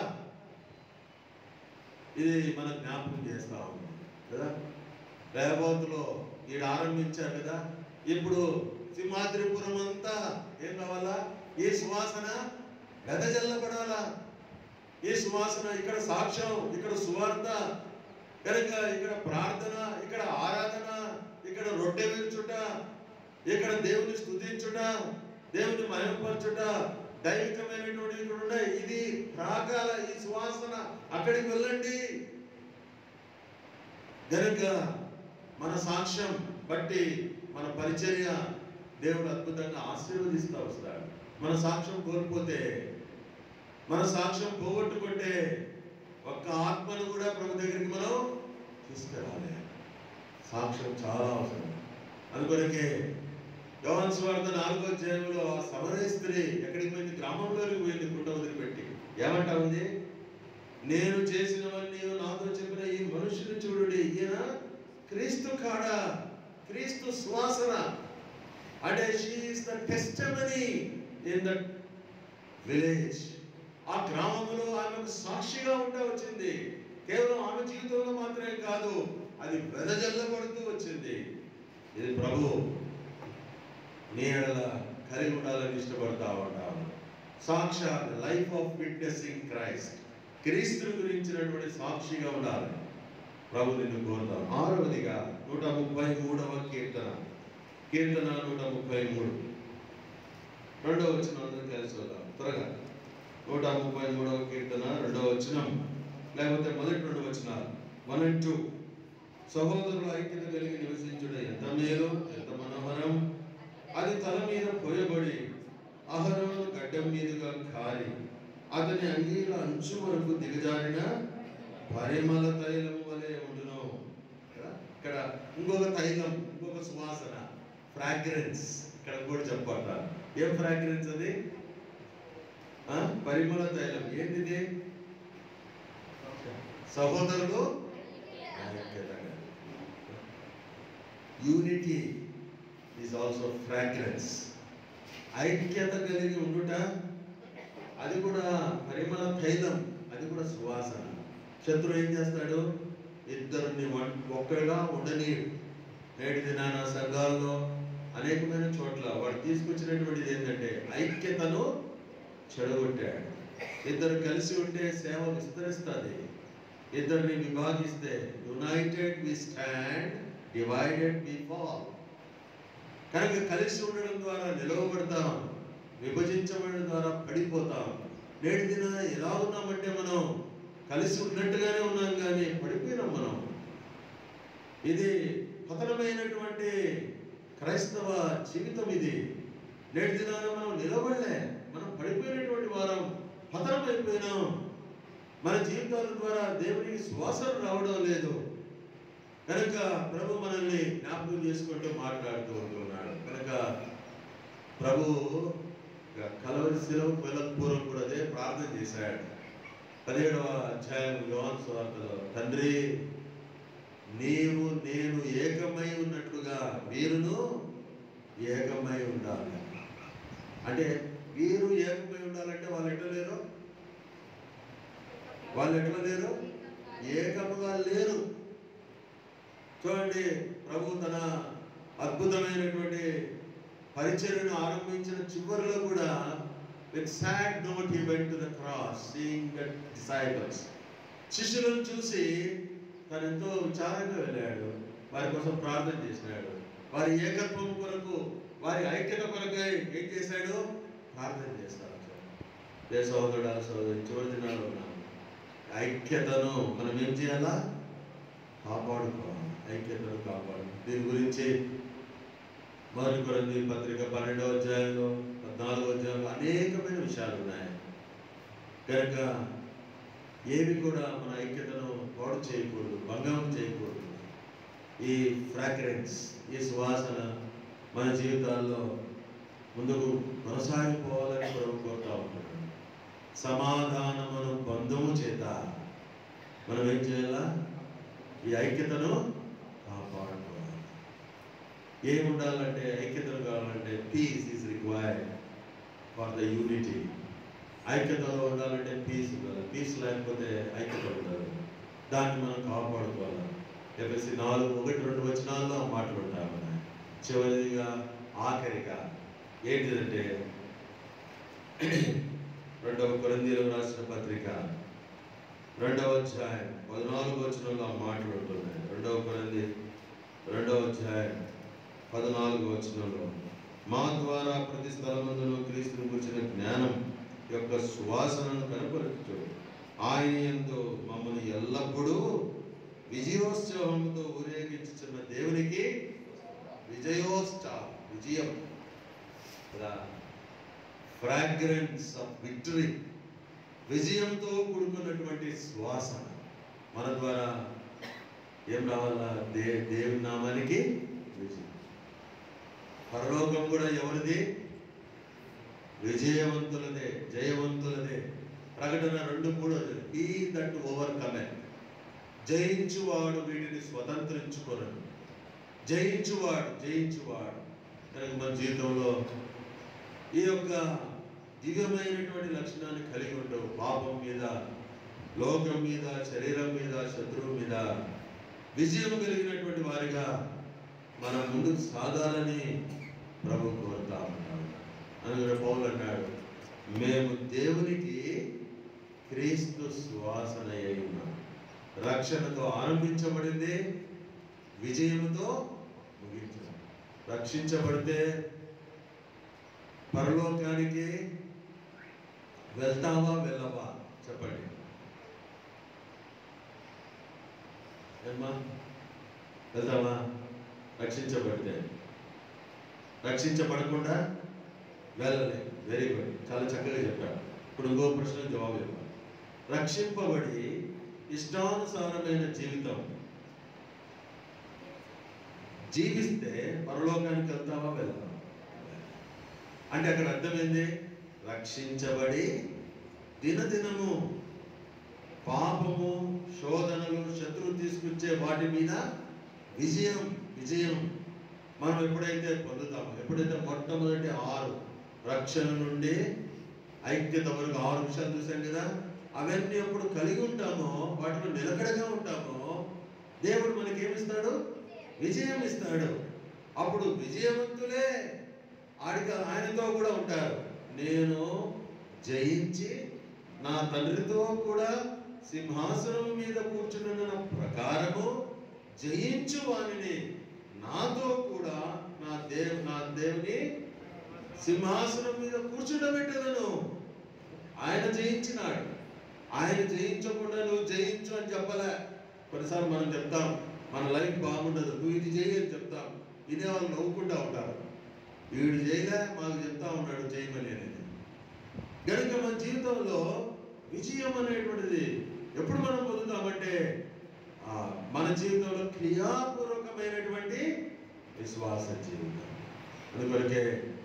ఇది మన జ్ఞాపకం చేస్తా ఉంది కదా రేవోతులో ఈడ ఆరంభించారు కదా ఇప్పుడు సింహాద్రిపురం అంతా ఏం కావాలా ఈ సువాసన వెదజల్లబడాలా ఈ సువాసన ఇక్కడ సాక్ష్యం ఇక్కడ సువార్త కనుక ఇక్కడ ప్రార్థన ఇక్కడ ఆరాధన ఇక్కడ రొట్టె విరుచుట ఇక్కడ దేవుని స్తుతించుట దేవుని మహిమపరచుట దైవికమైనటువంటి ఇక్కడ ఉన్నాయి ఇది ప్రాకాల ఈ సువాసన అక్కడికి వెళ్ళండి గనుక మన సాక్ష్యం బట్టి మన పరిచర్య దేవుడు అద్భుతంగా ఆశీర్వదిస్తూ వస్తాడు మన సాక్ష్యం కోల్పోతే మన సాక్ష్యం పోగొట్టుకుంటే ఒక్క ఆత్మను కూడా ప్రభు దగ్గరికి మనం తీసుకురాలి సాక్ష్యం చాలా అవసరం అందుకొరకే యోహాన్ స్వార్థ నాలుగో అధ్యాయంలో ఆ సమరయ స్త్రీ ఎక్కడికి పోయింది గ్రామంలోకి పోయింది కుంట వదిలిపెట్టి ఏమంటా ఉంది నేను చేసినవన్నీ నాతో చెప్పిన ఈ మనుషుని చూడండి ఈయన క్రీస్తు కాడా క్రీస్తు సువాసన అంటే she is the testimony in the village ఆ గ్రామంలో ఆమెకు సాక్షిగా ఉండే వచ్చింది కేవలం ఆమె జీవితంలో మాత్రమే కాదు అది వెదజల్లబడుతూ వచ్చింది ఇది ప్రభు నీ ఎడల కలిగి ఉండాలని ఇష్టపడతా ఉంటాను సాక్షాత్ లైఫ్ ఆఫ్ విట్నెసింగ్ క్రైస్ట్ క్రీస్తు గురించినటువంటి సాక్షిగా ఉండాలి ప్రభు నిన్ను కోరుతాం ఆరవదిగా నూట ముప్పై మూడవ కీర్తన కీర్తన నూట ముప్పై మూడు రెండవ వచ్చిన అందరూ కలిసి వద్దాం త్వరగా నూట ముప్పై మూడవ కీర్తన రెండవ వచనం లేకపోతే మొదటి రెండు వచనాలు వన్ అండ్ టూ సహోదరుల ఐక్యత కలిగి నివసించుట ఎంత మేలు ఎంత మనోహరం అది తల మీద పోయబడి అహరోను గడ్డం మీదుగా కారి అతని అంగీల అంచు వరకు దిగజారిన పరిమళ తైలం వలె ఉండును ఇక్కడ- ఇక్కడ ఇంకొక తైలం ఇంకొక సువాసన ఫ్రాగ్రెన్స్ ఇక్కడ కూడా చెప్పాల ఏం ఫ్రాగ్రెన్స్ అది ఆ? పరిమళ తైలం ఏంటిది సహోదరులు యూనిటీ ఈజ్ ఆల్సో ఫ్రాగ్రెన్స్ ఐక్యత కలిగి ఉండుట అది కూడా పరిమళ తైలం అది కూడా సువాసన శత్రువు ఏం చేస్తాడు ఇద్దరిని వన్- ఒక్కడిగా ఉండని నేటి దినాన సంఘాల్లో అనేకమైన చోట్ల వాడు తీసుకొచ్చినటువంటిది ఏంటంటే ఐక్యతను చెడగొట్టాడు ఇద్దరు కలిసి ఉంటే సేవ విస్తరిస్తుంది ఇద్దరిని విభాగిస్తే united we stand divided we fall కనుక కలిసి ఉండడం ద్వారా నిలవబడతాం విభజించబడడం ద్వారా పడిపోతాం నేటి దిన ఎలా ఉన్నామంటే మనం కలిసి ఉన్నట్టుగానే ఉన్నాం కానీ పడిపోయినాం మనం ఇది పతనమైనటువంటి క్రైస్తవ జీవితం ఇది నేటి దినాన మనం నిలబడలే మనం పడిపోయినటువంటి వారం పతనమైపోయినాం మన జీవితాల ద్వారా దేవునికి శ్వాసన రావడం లేదు కనుక ప్రభు మనల్ని జ్ఞాపకం చేసుకుంటూ మాట్లాడుతూ ఉంటున్నాడు కనుక ప్రభు కలవరి శిలవు పూర్వం కూడా అదే ప్రార్థన చేశాడు పదిహేడవ అధ్యాయం యోహాను సువార్తలో తండ్రి నీవు నేను ఏకమై ఉన్నట్లుగా వీరును ఏకమై ఉండాలి అంటే వీరు ఏకమై ఉండాలంటే వాళ్ళు ఎట్లా లేరు వాళ్ళు ఎట్లా లేరు ఏకముగా లేరు చూడండి ప్రభు తన అద్భుతమైనటువంటి పరిచర్యను ఆరంభించిన చివరిలో కూడా with sad note he went to the cross seeing the disciples శిష్యులను చూసి తను ఎంతో విచారంగా వెళ్ళాడు వారి కోసం ప్రార్థన చేసినాడు వారి ఏకత్వం కొరకు వారి ఐక్యత కొరకై ఏం చేశాడు ప్రార్థన చేస్తాడు ఏ సహోదరుడు సహోదరు చివరి దినాల్లో ఉన్నాము ఐక్యతను మనం ఏం చేయాలా కాపాడుకోవాలి ఐక్యతను కాపాడు దీని గురించి మొదటి కొరంది పత్రిక పన్నెండవ అధ్యాయంలో పద్నాలుగో అధ్యాయంలో అనేకమైన విషయాలు ఉన్నాయి కనుక ఏవి కూడా మన ఐక్యతను పాడు చేయకూడదు భంగం చేయకూడదు ఈ ఫ్రాగ్రెన్స్ ఈ సువాసన మన జీవితాల్లో ముందుకు కొనసాగిపోవాలని ప్రభు కోరుతా ఉంటాడు సమాధానమును బంధము చేత మనం ఏం చేయాలా ఈ ఐక్యతను కాపాడుకోవాలి ఏమి ఉండాలంటే ఐక్యతను కావాలంటే peace is required for the unity ఐక్యతలో ఉండాలంటే పీస్ ఉండాలి పీస్ లేకపోతే ఐక్యత ఉండదు దాన్ని మనం కాపాడుకోవాలి ఎఫ్ఎస్సి నాలుగు ఒకటి రెండు వచనాల్లో మాట్లాడుతాము చివరిగా ఆఖరిగా ఏంటిదంటే రెండవ కొరందీలో రాసిన పత్రిక రెండవ అధ్యాయం పద్నాలుగు వచనంలో ఆ మాటలు ఉంటున్నాయి రెండవ కొరంది రెండవ అధ్యాయం పద్నాలుగు వచనంలో మా ద్వారా ప్రతి స్థలమందును క్రీస్తుని గురించిన జ్ఞానం యొక్క సువాసనను కనపరచు ఆయన ఎందు మమ్మల్ని ఎల్లప్పుడూ విజయోత్సవంతో ఊరేగించుచున్న దేవునికి విజయోత్సవ విజయం ఫ్రాగ్రెన్స్ ఆఫ్ విక్టరీ విజయంతో కూడుకున్నటువంటి శ్వాసన మన ద్వారా ఏం రావాలా దే దేవుని నామానికి విజయం పరలోకం కూడా ఎవరిది విజయవంతులదే జయవంతులదే ప్రకటన రెండు మూడు ఈ దట్ ఓవర్ కమె జయించువాడు వీటిని స్వతంత్రించుకొనడు జయించువాడు జయించువాడు కనుక మన జీవితంలో ఈ యొక్క దివ్యమైనటువంటి లక్షణాన్ని కలిగి ఉండవు పాపం మీద లోకం మీద శరీరం మీద శత్రువు మీద విజయం కలిగినటువంటి వారిగా మనం ముందుకు సాగాలని ప్రభు కోరుతా ఉంటాడు అందులో పౌలు అన్నాడు మేము దేవునికి క్రీస్తు సువాసన అయి ఉన్నాం రక్షణతో ఆరంభించబడింది విజయముతో ముగించాం రక్షించబడితే పరలోకానికి వెళ్తావా వెళ్ళవా చెప్పండి ఏమ్మా వెళ్తావా రక్షించబడితే రక్షించబడకుండా వెళ్ళలే వెరీ గుడ్ చాలా చక్కగా చెప్పాడు ఇప్పుడు ఇంకో ప్రశ్న జవాబు ఇవ్వాలి రక్షింపబడి ఇష్టానుసారమైన జీవితం జీవిస్తే పరలోకానికి వెళ్తావా వెళ్తావా అంటే అక్కడ అర్థమైంది రక్షించబడి దినదినము పాపము శోధనలు శత్రువు తీసుకొచ్చే వాటి మీద విజయం విజయం మనం ఎప్పుడైతే పొందుతామో ఎప్పుడైతే మొట్టమొదటి ఆరు రక్షణ నుండి ఐక్యత వరకు ఆరు విషయాలు చూసాం కదా అవన్నీ ఎప్పుడు కలిగి ఉంటామో వాటిలో నిలకడగా ఉంటామో దేవుడు మనకి ఏమిస్తాడు విజయం ఇస్తాడు అప్పుడు విజయవంతులే ఆడిక ఆయనతో కూడా ఉంటారు నేను జయించి నా తండ్రితో కూడా సింహాసనం మీద కూర్చున్న ప్రకారము జయించు వానిని నాతో కూడా నా దేవు నా దేవుని సింహాసనం మీద కూర్చుండబెట్టదను ఆయన జయించినాడు ఆయన జయించకుండా నువ్వు జయించు అని చెప్పలే కొన్నిసార్లు మనం చెప్తాం మన లైఫ్ బాగుండదు నువ్వు ఇది చేయి అని చెప్తాం ఇదే వాళ్ళు నవ్వుకుంటా ఉంటారు వీడు చేయలే మాకు చెప్తా ఉన్నాడు చేయమని అనేది కనుక మన జీవితంలో విజయం అనేటువంటిది ఎప్పుడు మనం పొందుతామంటే ఆ, మన జీవితంలో క్రియాపూర్వకమైనటువంటి విశ్వాస జీవితం అందుకొరకే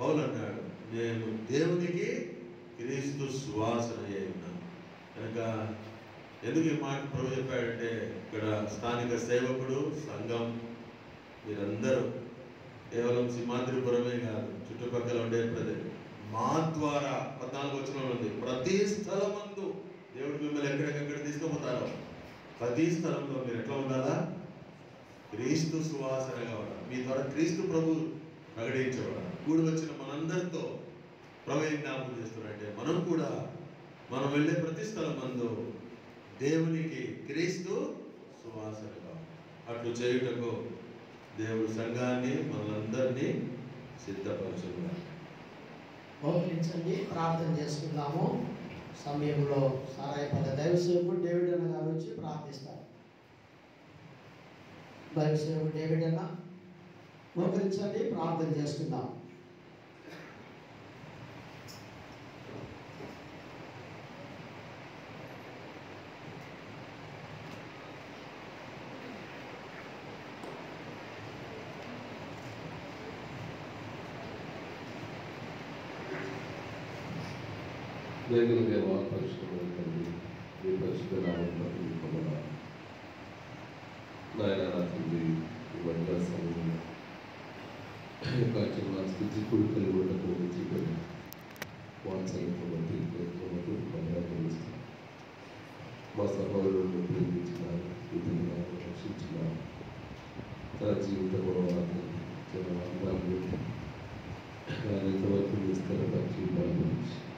పౌలు అన్నాడు నేను దేవునికి క్రీస్తు సువాసన అయి ఉన్నాను కనుక ఎందుకు ఈ మాట ప్రభు చెప్పాడంటే ఇక్కడ స్థానిక సేవకుడు సంఘం మీరందరూ కేవలం సింహాద్రిపురమే కాదు చుట్టుపక్కల ఉండే ప్రజలు మా ద్వారా పద్నాలుగు వచ్చిన ఉంది ప్రతి స్థలమందు దేవుడు మిమ్మల్ని ఎక్కడికెక్కడ తీసుకుపోతారో ప్రతి స్థలంలో మీరు ఎట్లా ఉండాలా క్రీస్తు సువాసనగా ఉండాలి మీ ద్వారా క్రీస్తు ప్రభు ప్రకటించబడాలి కూడి వచ్చిన మనందరితో ప్రభు ఏం జ్ఞాపకం చేస్తున్నారంటే మనం కూడా మనం వెళ్ళే ప్రతి స్థలమందు దేవునికి క్రీస్తు సువాసనగా అట్లు చేయుటకు దేవుడు సంఘాన్ని మనందరినీ సిద్ధపరచుకున్నాడు మోకరించండి ప్రార్థన చేసుకుందాము సమయంలో సారాయపల్లి దైవ సేవకుడు డేవిడ్ అన్న గారు వచ్చి ప్రార్థిస్తారు దైవ సేవకుడు డేవిడ్ అన్న మోకరించండి ప్రార్థన చేసుకుందాం దగ్గర దేవా పరిశుభ్రమైన తండ్రి మీ పరిశుద్ధ నామంలో పొందడా నాయన నా తండ్రి ఈ మధ్య సమయంలో యొక్క చిన్న స్థితి కుడికలు కూడా పోగించుకొని వాత్సల్యంతో బట్టి ప్రయత్నంతో పొందడానికి మా సహోదరులను ప్రేమించినారు విధంగా రక్షించినారు తన జీవిత గొడవలను తన వర్గాలను ఆయన ఎంతవరకు విస్తరపరిచి బలపరిచి